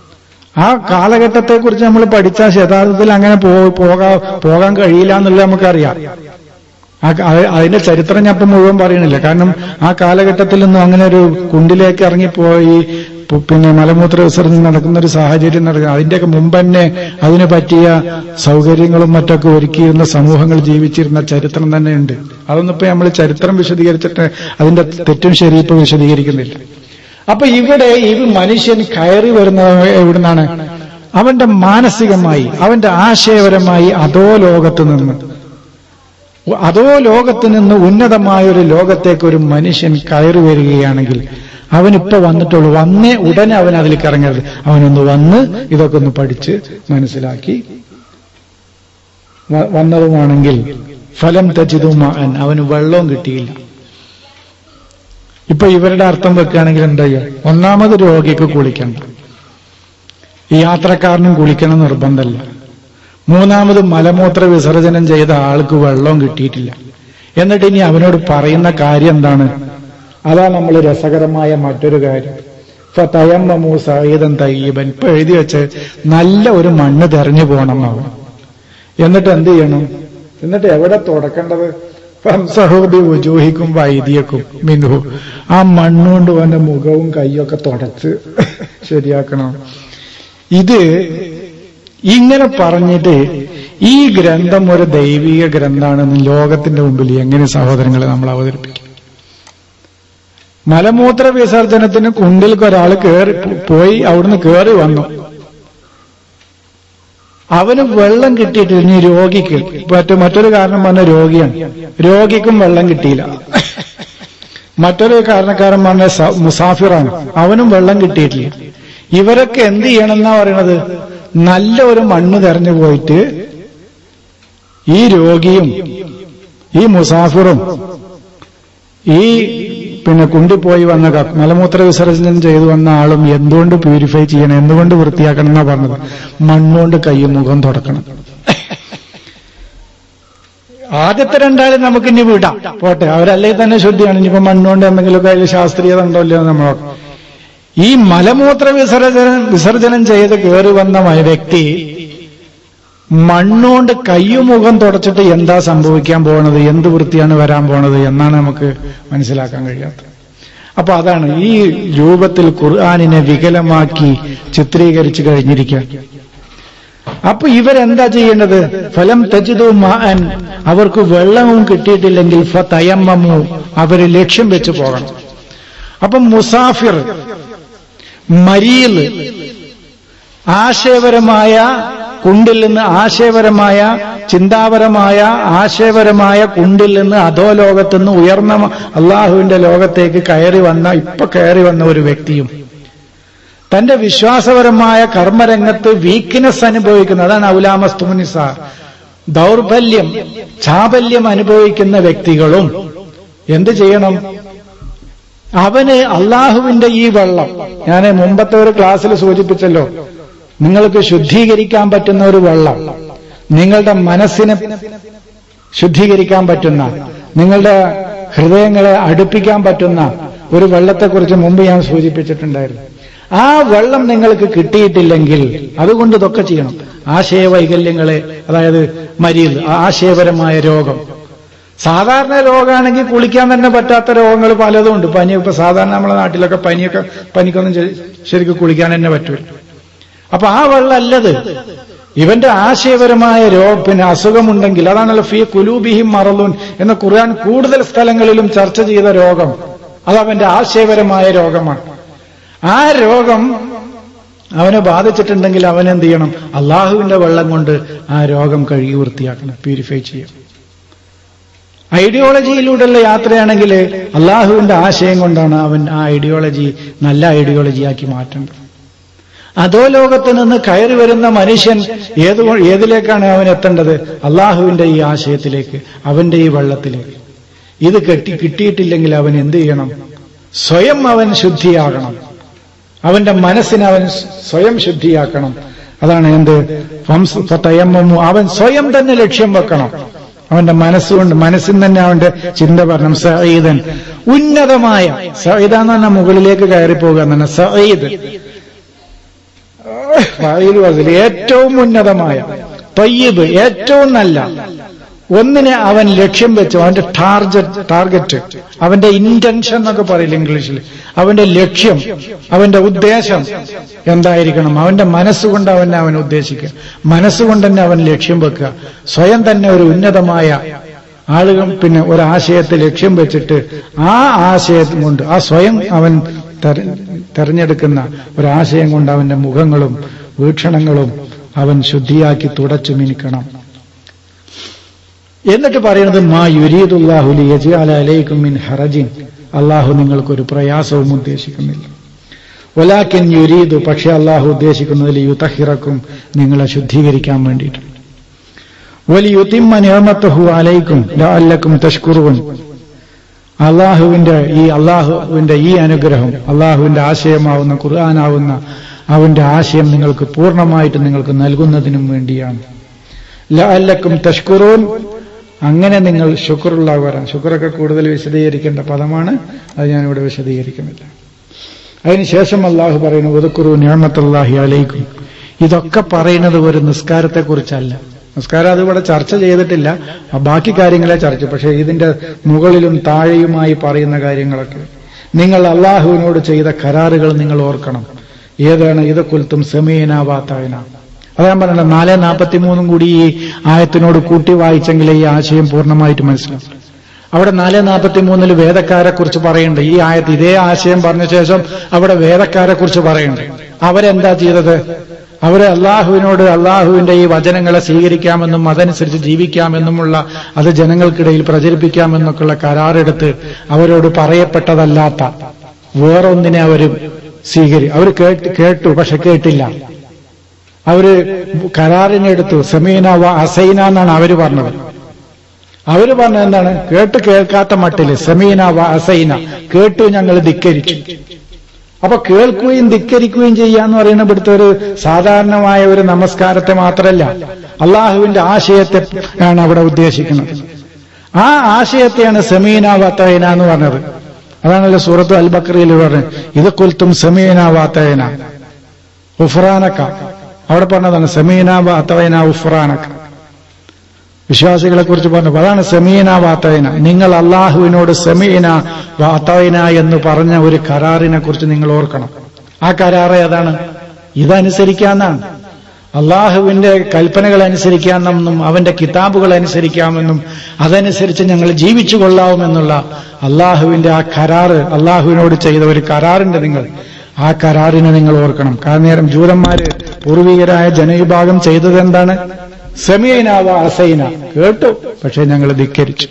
ആ കാലഘട്ടത്തെക്കുറിച്ച് നമ്മൾ പഠിച്ചാൽ യഥാർത്ഥത്തിൽ അങ്ങനെ പോ- പോകാ പോകാൻ കഴിയില്ല എന്നുള്ളത് നമുക്കറിയാം ആ ക- അത് അതിന്റെ ചരിത്രം ഞാൻ ഇപ്പം മുഴുവൻ പറയണില്ല കാരണം ആ കാലഘട്ടത്തിൽ നിന്നും അങ്ങനെ ഒരു കുണ്ടിലേക്ക് ഇറങ്ങിപ്പോയി പു- പിന്നെ മലമൂത്ര വിസർജനം നടക്കുന്ന ഒരു സാഹചര്യം നടക്കുക അതിന്റെയൊക്കെ മുമ്പ് തന്നെ അതിന് പറ്റിയ സൗകര്യങ്ങളും മറ്റൊക്കെ ഒരുക്കിയിരുന്ന സമൂഹങ്ങൾ ജീവിച്ചിരുന്ന ചരിത്രം തന്നെ ഉണ്ട് അതൊന്നും ഇപ്പൊ നമ്മൾ ചരിത്രം വിശദീകരിച്ചിട്ട് അതിന്റെ തെറ്റും ശരി ഇപ്പൊ വിശദീകരിക്കുന്നില്ല അപ്പൊ ഇവിടെ ഈ മനുഷ്യൻ കയറി വരുന്നത് എവിടുന്നാണ് അവന്റെ മാനസികമായി അവന്റെ ആശയപരമായി അതോ ലോകത്ത് നിന്ന് അതോ ലോകത്ത് നിന്ന് ഉന്നതമായ ഒരു ലോകത്തേക്ക് ഒരു മനുഷ്യൻ കയറി വരികയാണെങ്കിൽ അവനിപ്പോ വന്നിട്ടുള്ളൂ വന്നേ ഉടനെ അവൻ അതിലേക്ക് ഇറങ്ങരുത് അവനൊന്ന് വന്ന് ഇതൊക്കെ ഒന്ന് പഠിച്ച് മനസ്സിലാക്കി വ- വന്നതുമാണെങ്കിൽ ഫലം തജിതുമാൻ അവന് വെള്ളവും കിട്ടിയില്ല ഇപ്പൊ ഇവരുടെ അർത്ഥം വെക്കുകയാണെങ്കിൽ എന്താ ചെയ്യുക ഒന്നാമത് രോഗിക്ക് കുളിക്കണ്ട ഈ യാത്രക്കാരനും കുളിക്കണം നിർബന്ധമല്ല മൂന്നാമത് മലമൂത്ര വിസർജനം ചെയ്ത ആൾക്ക് വെള്ളവും കിട്ടിയിട്ടില്ല എന്നിട്ട് ഇനി അവനോട് പറയുന്ന കാര്യം എന്താണ് അതാ നമ്മൾ രസകരമായ മറ്റൊരു കാര്യം ഫതയമ്മമു സഈദൻ തയ്യബൻ ഇപ്പൊ എഴുതി വെച്ച് നല്ല ഒരു മണ്ണ് തെരഞ്ഞു പോകണം അവൻ എന്നിട്ട് എന്ത് ചെയ്യണം എന്നിട്ട് എവിടെ തുടക്കേണ്ടത് ഫംസഹൂബി ഉജൂഹിക്കും വൈദ്യക്കും മിൻഹു ആ മണ്ണുകൊണ്ട് അവന്റെ മുഖവും കൈയൊക്കെ തുടച്ച് ശരിയാക്കണം ഇത് ഇങ്ങനെ പറഞ്ഞിട്ട് ഈ ഗ്രന്ഥം ഒരു ദൈവിക ഗ്രന്ഥാണെന്ന് ലോകത്തിന്റെ മുമ്പിൽ എങ്ങനെ സഹോദരങ്ങളെ നമ്മൾ അവതരിപ്പിക്കും മലമൂത്ര വിസർജനത്തിന് കുണ്ടിലേക്ക് ഒരാൾ കേറി പോയി അവിടുന്ന് കേറി വന്നു അവന് വെള്ളം കിട്ടിയിട്ട് ഇനി രോഗിക്ക് മറ്റു മറ്റൊരു കാരണം പറഞ്ഞ രോഗിയാണ് രോഗിക്കും വെള്ളം കിട്ടിയില്ല മറ്റൊരു കാരണക്കാരൻ പറഞ്ഞ സ- മുസാഫിറാണ് അവനും വെള്ളം കിട്ടിയിട്ടില്ല ഇവരൊക്കെ എന്ത് ചെയ്യണമെന്നാ പറയണത് നല്ല ഒരു മണ്ണ് തെരഞ്ഞു പോയിട്ട് ഈ രോഗിയും ഈ മുസാഫിറും ഈ പിന്നെ കുണ്ടിപ്പോയി വന്ന ക- മലമൂത്ര വിസർജനം ചെയ്തു വന്ന ആളും എന്തുകൊണ്ട് പ്യൂരിഫൈ ചെയ്യണം എന്തുകൊണ്ട് വൃത്തിയാക്കണം എന്നാ പറഞ്ഞത് മണ്ണുകൊണ്ട് കൈയും മുഖം തുടക്കണം ആദ്യത്തെ രണ്ടാളും നമുക്ക് ഇനി വിടാം പോട്ടെ അവരല്ലേ തന്നെ ശുദ്ധിയാണ് ഇനിയിപ്പോ മണ്ണുകൊണ്ട് എന്തെങ്കിലുമൊക്കെ അതിൽ ശാസ്ത്രീയത ഉണ്ടോ ഇല്ലയോ എന്ന് നമ്മൾ നോക്കാം. ഈ മലമൂത്ര വിസർജനം വിസർജനം ചെയ്ത് കയറി വന്ന മ- വ്യക്തി മണ്ണുകൊണ്ട് കയ്യും മുഖം തുടച്ചിട്ട് എന്താ സംഭവിക്കാൻ പോണത് എന്ത് വൃത്തിയാണ് വരാൻ പോണത് എന്നാണ് നമുക്ക് മനസ്സിലാക്കാൻ കഴിയാത്തത് അപ്പൊ അതാണ് ഈ രൂപത്തിൽ ഖുർആാനിനെ വികലമാക്കി ചിത്രീകരിച്ചു കഴിഞ്ഞിരിക്കുക അപ്പൊ ഇവരെന്താ ചെയ്യേണ്ടത് ഫലം തജിദു മാൻ അവർക്ക് വെള്ളവും കിട്ടിയിട്ടില്ലെങ്കിൽ ഫ തയമ്മമു അവര് ലക്ഷ്യം വെച്ച് പോകണം അപ്പം മുസാഫിർ മരീൽ ആശയപരമായ കുണ്ടിൽ നിന്ന് ആശയപരമായ ചിന്താപരമായ ആശയപരമായ കുണ്ടിൽ നിന്ന് അധോലോകത്തു നിന്ന് ഉയർന്ന മ- അള്ളാഹുവിന്റെ ലോകത്തേക്ക് കയറി വന്ന ഇപ്പൊ കയറി വന്ന ഒരു വ്യക്തിയും തന്റെ വിശ്വാസപരമായ കർമ്മരംഗത്ത് വീക്ക്നെസ് അനുഭവിക്കുന്ന അതാണ് ഔലാമസ്തുമുനിസ ദൗർബല്യം ചാബല്യം അനുഭവിക്കുന്ന വ്യക്തികളും എന്ത് ചെയ്യണം അവന് അള്ളാഹുവിന്റെ ഈ വെള്ളം ഞാൻ മുമ്പത്തെ ഒരു ക്ലാസ്സിൽ സൂചിപ്പിച്ചല്ലോ നിങ്ങൾക്ക് ശുദ്ധീകരിക്കാൻ പറ്റുന്ന ഒരു വെള്ളം നിങ്ങളുടെ മനസ്സിനെ ശുദ്ധീകരിക്കാൻ പറ്റുന്ന നിങ്ങളുടെ ഹൃദയങ്ങളെ അടുപ്പിക്കാൻ പറ്റുന്ന ഒരു വെള്ളത്തെക്കുറിച്ച് മുമ്പ് ഞാൻ സൂചിപ്പിച്ചിട്ടുണ്ടായിരുന്നു ആ വെള്ളം നിങ്ങൾക്ക് കിട്ടിയിട്ടില്ലെങ്കിൽ അതുകൊണ്ട് ഇതൊക്കെ ചെയ്യണം ആശയവൈകല്യങ്ങളെ അതായത് മരിയൽ ആശയപരമായ രോഗം സാധാരണ രോഗമാണെങ്കിൽ കുളിക്കാൻ തന്നെ പറ്റാത്ത രോഗങ്ങൾ പലതും ഉണ്ട് പനി ഇപ്പൊ സാധാരണ നമ്മുടെ നാട്ടിലൊക്കെ പനിയൊക്കെ പനിക്കൊന്നും ശരി- ശരിക്കും കുളിക്കാൻ തന്നെ പറ്റൂല അപ്പൊ ആ വെള്ളമല്ലത് ഇവന്റെ ആശയപരമായ രോ പിന്നെ അസുഖമുണ്ടെങ്കിൽ അതാണല്ലോ ഫി കുലൂബിഹിം മറലൂൻ എന്ന ഖുർആൻ കൂടുതൽ സ്ഥലങ്ങളിലും ചർച്ച ചെയ്ത രോഗം അത് അവന്റെ ആശയപരമായ രോഗമാണ് ആ രോഗം അവനെ ബാധിച്ചിട്ടുണ്ടെങ്കിൽ അവൻ എന്ത് ചെയ്യണം അള്ളാഹുവിന്റെ വെള്ളം കൊണ്ട് ആ രോഗം കഴുകി വൃത്തിയാക്കണം പ്യൂരിഫൈ ചെയ്യണം ഐഡിയോളജിയിലൂടെയുള്ള യാത്രയാണെങ്കിൽ അള്ളാഹുവിന്റെ ആശയം കൊണ്ടാണ് അവൻ ആ ഐഡിയോളജി നല്ല ഐഡിയോളജിയാക്കി മാറ്റേണ്ടത് അതോ ലോകത്ത് നിന്ന് കയറി വരുന്ന മനുഷ്യൻ ഏത് ഏതിലേക്കാണ് അവൻ എത്തേണ്ടത് അള്ളാഹുവിന്റെ ഈ ആശയത്തിലേക്ക് അവന്റെ ഈ വെള്ളത്തിലേക്ക് ഇത് കെട്ടി കിട്ടിയിട്ടില്ലെങ്കിൽ അവൻ എന്ത് ചെയ്യണം സ്വയം അവൻ ശുദ്ധിയാകണം അവന്റെ മനസ്സിനെ അവൻ സ്വയം ശുദ്ധിയാക്കണം അതാണ് എന്ത് വംസ തയമ്മു അവൻ സ്വയം തന്നെ ലക്ഷ്യം വെക്കണം അവന്റെ മനസ്സുകൊണ്ട് മനസ്സിൽ തന്നെ അവന്റെ ചിന്ത പറഞ്ഞു സഈദൻ ഉന്നതമായ സഈദ എന്ന് പറഞ്ഞാൽ മുകളിലേക്ക് കയറി പോകുക എന്നാണ് സഈദ് ഫായിലു അസിൽ ഏറ്റവും ഉന്നതമായ തയ്യബ് ഏറ്റവും നല്ല ഒന്നിനെ അവൻ ലക്ഷ്യം വെച്ചു അവന്റെ ടാർജറ്റ് ടാർഗറ്റ് അവന്റെ ഇന്റൻഷൻ എന്നൊക്കെ പറയില്ല ഇംഗ്ലീഷിൽ അവന്റെ ലക്ഷ്യം അവന്റെ ഉദ്ദേശം എന്തായിരിക്കണം അവന്റെ മനസ്സുകൊണ്ട് അവനെ അവൻ ഉദ്ദേശിക്കുക മനസ്സുകൊണ്ട് തന്നെ അവൻ ലക്ഷ്യം വെക്കുക സ്വയം തന്നെ ഒരു ഉന്നതമായ ആളുകൾ പിന്നെ ഒരാശയത്തെ ലക്ഷ്യം വെച്ചിട്ട് ആ ആശയം കൊണ്ട് ആ സ്വയം അവൻ തെര- തെരഞ്ഞെടുക്കുന്ന ഒരാശയം കൊണ്ട് അവന്റെ മുഖങ്ങളും വീക്ഷണങ്ങളും അവൻ ശുദ്ധിയാക്കി തുടച്ചു മിനിക്കണം എന്നിട്ട് പറയുന്നത് മാ യുരീദുല്ലാഹുലി യജിഅല അലൈക്കും മിൻ ഹറജിൻ അള്ളാഹു നിങ്ങൾക്കൊരു പ്രയാസവും ഉദ്ദേശിക്കുന്നില്ല ഒലാക്കിൻ യുരീദു പക്ഷെ അള്ളാഹു ഉദ്ദേശിക്കുന്നതിൽ യുതഹിറക്കും നിങ്ങളെ ശുദ്ധീകരിക്കാൻ വേണ്ടിയിട്ട് വലിയുത്തിമ്മ നിയമത്തഹു അലൈക്കും ലഅല്ലക്കും തഷ്കുറുവൻ അള്ളാഹുവിന്റെ ഈ അള്ളാഹുവിന്റെ ഈ അനുഗ്രഹം അള്ളാഹുവിന്റെ ആശയമാവുന്ന ഖുർആനാവുന്ന അവന്റെ ആശയം നിങ്ങൾക്ക് പൂർണ്ണമായിട്ട് നിങ്ങൾക്ക് നൽകുന്നതിനും വേണ്ടിയാണ് ലഅല്ലക്കും തഷ്കുറൂൻ അങ്ങനെ നിങ്ങൾ ശുക്രുള്ളവരാൻ ശുക്രൊക്കെ കൂടുതൽ വിശദീകരിക്കേണ്ട പദമാണ് അത് ഞാനിവിടെ വിശദീകരിക്കുന്നില്ല അതിനുശേഷം അള്ളാഹു പറയുന്നു ഒതുക്കുറു ഞാമത്തല്ലാഹി അലൈക്കും ഇതൊക്കെ പറയുന്നത് ഒരു നിസ്കാരത്തെക്കുറിച്ചല്ല നിസ്കാരം അതിവിടെ ചർച്ച ചെയ്തിട്ടില്ല ആ ബാക്കി കാര്യങ്ങളെ ചർച്ച പക്ഷേ ഇതിന്റെ മുകളിലും താഴെയുമായി പറയുന്ന കാര്യങ്ങളൊക്കെ നിങ്ങൾ അള്ളാഹുവിനോട് ചെയ്ത കരാറുകൾ നിങ്ങൾ ഓർക്കണം ഏതാണ് ഇത് കുൽത്തും സെമീനാവാത്തായന അത് ഞാൻ പറഞ്ഞ നാല് നാൽപ്പത്തി മൂന്നും കൂടി ഈ ആയത്തിനോട് കൂട്ടി വായിച്ചെങ്കിലേ ഈ ആശയം പൂർണ്ണമായിട്ട് മനസ്സിലാവും അവിടെ നാല് നാൽപ്പത്തി മൂന്നിൽ വേദക്കാരെ കുറിച്ച് പറയുന്നുണ്ട് ഈ ആയത്ത് ഇതേ ആശയം പറഞ്ഞ ശേഷം അവിടെ വേദക്കാരെ കുറിച്ച് പറയുന്നുണ്ട് അവരെന്താ ചെയ്തത് അവര് അള്ളാഹുവിനോട് അള്ളാഹുവിന്റെ ഈ വചനങ്ങളെ സ്വീകരിക്കാമെന്നും അതനുസരിച്ച് ജീവിക്കാമെന്നുമുള്ള അത് ജനങ്ങൾക്കിടയിൽ പ്രചരിപ്പിക്കാമെന്നൊക്കെയുള്ള കരാറെടുത്ത് അവരോട് പറയപ്പെട്ടതല്ലാത്ത വേറൊന്നിനെ അവർ സ്വീകരി അവർ കേട്ട് കേട്ടു പക്ഷെ കേട്ടില്ല അവര് കരാറിനെടുത്തു സമീന വ അസൈന എന്നാണ് അവര് പറഞ്ഞത് അവര് പറഞ്ഞത് എന്താണ് കേട്ട് കേൾക്കാത്ത മട്ടില് സമീന വ അസൈന കേട്ടു ഞങ്ങൾ ധിക്കരിച്ചു അപ്പൊ കേൾക്കുകയും ധിക്കരിക്കുകയും ചെയ്യാന്ന് പറയുന്ന ഇവിടുത്തെ ഒരു സാധാരണമായ ഒരു നമസ്കാരത്തെ മാത്രമല്ല അള്ളാഹുവിന്റെ ആശയത്തെ ആണ് അവിടെ ഉദ്ദേശിക്കുന്നത് ആ ആശയത്തെയാണ് സമീന വത്തയന എന്ന് പറഞ്ഞത് അതാണല്ലോ സൂറത്ത് അൽ ബക്രയിൽ പറഞ്ഞത് ഇത് കുൽത്തും സമീന വാത്തയന ഉഫ്രാനക്ക അവിടെ പറഞ്ഞതാണ് സമീന വാത്തവന ഉഫ്രാനക്ക വിശ്വാസികളെ കുറിച്ച് പറഞ്ഞു അതാണ് സമീന വാത്തവന നിങ്ങൾ അള്ളാഹുവിനോട് സമീന വാത്തവന എന്ന് പറഞ്ഞ ഒരു കരാറിനെ കുറിച്ച് നിങ്ങൾ ഓർക്കണം ആ കരാറ് ഏതാണ് ഇതനുസരിക്കാന്നാണ് അള്ളാഹുവിന്റെ കൽപ്പനകൾ അനുസരിക്കാമെന്നും അവന്റെ കിതാബുകൾ അനുസരിക്കാമെന്നും അതനുസരിച്ച് ഞങ്ങൾ ജീവിച്ചു കൊള്ളാവുമെന്നുള്ള അള്ളാഹുവിന്റെ ആ കരാറ് അള്ളാഹുവിനോട് ചെയ്ത ഒരു കരാറുണ്ട് നിങ്ങൾ ആ കരാറിനെ നിങ്ങൾ ഓർക്കണം കാരണം നേരം ജൂതന്മാര് പൂർവികരായ ജനവിഭാഗം ചെയ്തത് എന്താണ് സെമീനാവ അസൈന കേട്ടു പക്ഷെ ഞങ്ങൾ ധിക്കരിച്ചു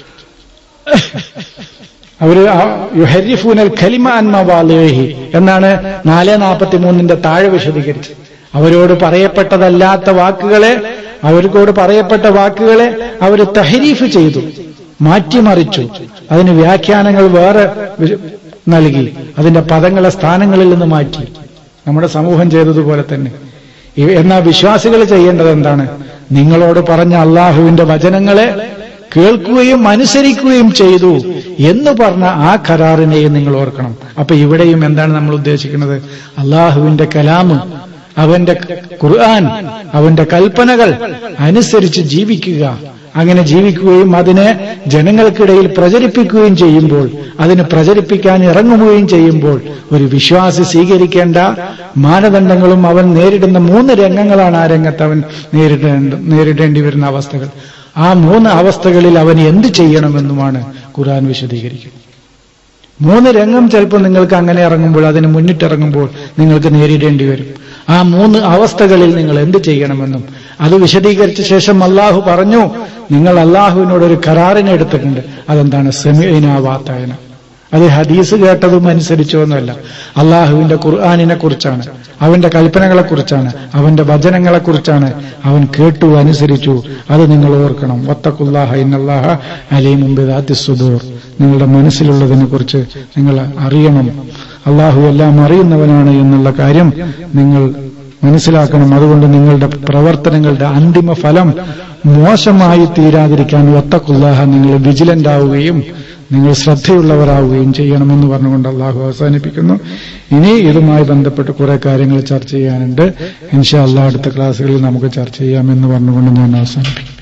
അവര് യുഹരിഫൂനൽ ഖലിമ അന്മവാലേഹി എന്നാണ് നാല് നാൽപ്പത്തി മൂന്നിന്റെ താഴെ വിശദീകരിച്ചത് അവരോട് പറയപ്പെട്ടതല്ലാത്ത വാക്കുകളെ അവർക്കോട് പറയപ്പെട്ട വാക്കുകളെ അവർ തഹരീഫ് ചെയ്തു മാറ്റിമറിച്ചു അതിന് വ്യാഖ്യാനങ്ങൾ വേറെ വി- നൽകി അതിന്റെ പദങ്ങളെ സ്ഥാനങ്ങളിൽ നിന്ന് മാറ്റി നമ്മുടെ സമൂഹം ചെയ്തതുപോലെ തന്നെ ഈ- എന്നാൽ വിശ്വാസികൾ ചെയ്യേണ്ടത് എന്താണ് നിങ്ങളോട് പറഞ്ഞ അള്ളാഹുവിന്റെ വചനങ്ങളെ കേൾക്കുകയും അനുസരിക്കുകയും ചെയ്തു എന്ന് പറഞ്ഞ ആ കരാറിനെയും നിങ്ങൾ ഓർക്കണം അപ്പൊ ഇവിടെയും എന്താണ് നമ്മൾ ഉദ്ദേശിക്കുന്നത് അള്ളാഹുവിന്റെ കലാമ് അവന്റെ ഖുർആൻ അവന്റെ കൽപ്പനകൾ അനുസരിച്ച് ജീവിക്കുക അങ്ങനെ ജീവിക്കുകയും അതിനെ ജനങ്ങൾക്കിടയിൽ പ്രചരിപ്പിക്കുകയും ചെയ്യുമ്പോൾ അതിന് പ്രചരിപ്പിക്കാൻ ഇറങ്ങുകയും ചെയ്യുമ്പോൾ ഒരു വിശ്വാസി സ്വീകരിക്കേണ്ട മാനദണ്ഡങ്ങളും അവൻ നേരിടുന്ന മൂന്ന് രംഗങ്ങളാണ് ആ രംഗത്ത് അവൻ നേരിടേണ്ട നേരിടേണ്ടി വരുന്ന അവസ്ഥകൾ ആ മൂന്ന് അവസ്ഥകളിൽ അവൻ എന്ത് ചെയ്യണമെന്നുമാണ് ഖുർആൻ വിശദീകരിക്കുന്നത് മൂന്ന് രംഗം ചിലപ്പോൾ നിങ്ങൾക്ക് അങ്ങനെ ഇറങ്ങുമ്പോൾ അതിന് മുന്നിട്ടിറങ്ങുമ്പോൾ നിങ്ങൾക്ക് നേരിടേണ്ടി വരും ആ മൂന്ന് അവസ്ഥകളിൽ നിങ്ങൾ എന്ത് ചെയ്യണമെന്നും അത് വിശദീകരിച്ച ശേഷം അള്ളാഹു പറഞ്ഞു നിങ്ങൾ അള്ളാഹുവിനോട് ഒരു കരാറിനെ എടുത്തിട്ടുണ്ട് അതെന്താണ് സെമിനാവാത്തയന അത് ഹദീസ് കേട്ടതും അനുസരിച്ചൊന്നുമല്ല അള്ളാഹുവിന്റെ ഖുർആാനിനെ കുറിച്ചാണ് അവന്റെ കൽപ്പനകളെ കുറിച്ചാണ് അവന്റെ വചനങ്ങളെ കുറിച്ചാണ് അവൻ കേട്ടു അനുസരിച്ചു അത് നിങ്ങൾ ഓർക്കണം വത്തക്കുല്ലാഹ ഇന്നല്ലാഹ അലീമും സുദൂർ നിങ്ങളുടെ മനസ്സിലുള്ളതിനെ കുറിച്ച് നിങ്ങൾ അറിയണം അള്ളാഹു എല്ലാം അറിയുന്നവനാണ് എന്നുള്ള കാര്യം നിങ്ങൾ മനസ്സിലാക്കണം അതുകൊണ്ട് നിങ്ങളുടെ പ്രവർത്തനങ്ങളുടെ അന്തിമ ഫലം മോശമായി തീരാതിരിക്കാൻ ഒത്തക്കുല്ലാഹ നിങ്ങൾ വിജിലന്റ് ആവുകയും നിങ്ങൾ ശ്രദ്ധയുള്ളവരാവുകയും ചെയ്യണമെന്ന് പറഞ്ഞുകൊണ്ട് അള്ളാഹു അവസാനിപ്പിക്കുന്നു ഇനി ഇതുമായി ബന്ധപ്പെട്ട് കുറെ കാര്യങ്ങൾ ചർച്ച ചെയ്യാനുണ്ട് ഇൻഷാ അള്ളാഹ് അടുത്ത ക്ലാസ്സുകളിൽ നമുക്ക് ചർച്ച ചെയ്യാമെന്ന് പറഞ്ഞുകൊണ്ട് ഞാൻ അവസാനിപ്പിക്കും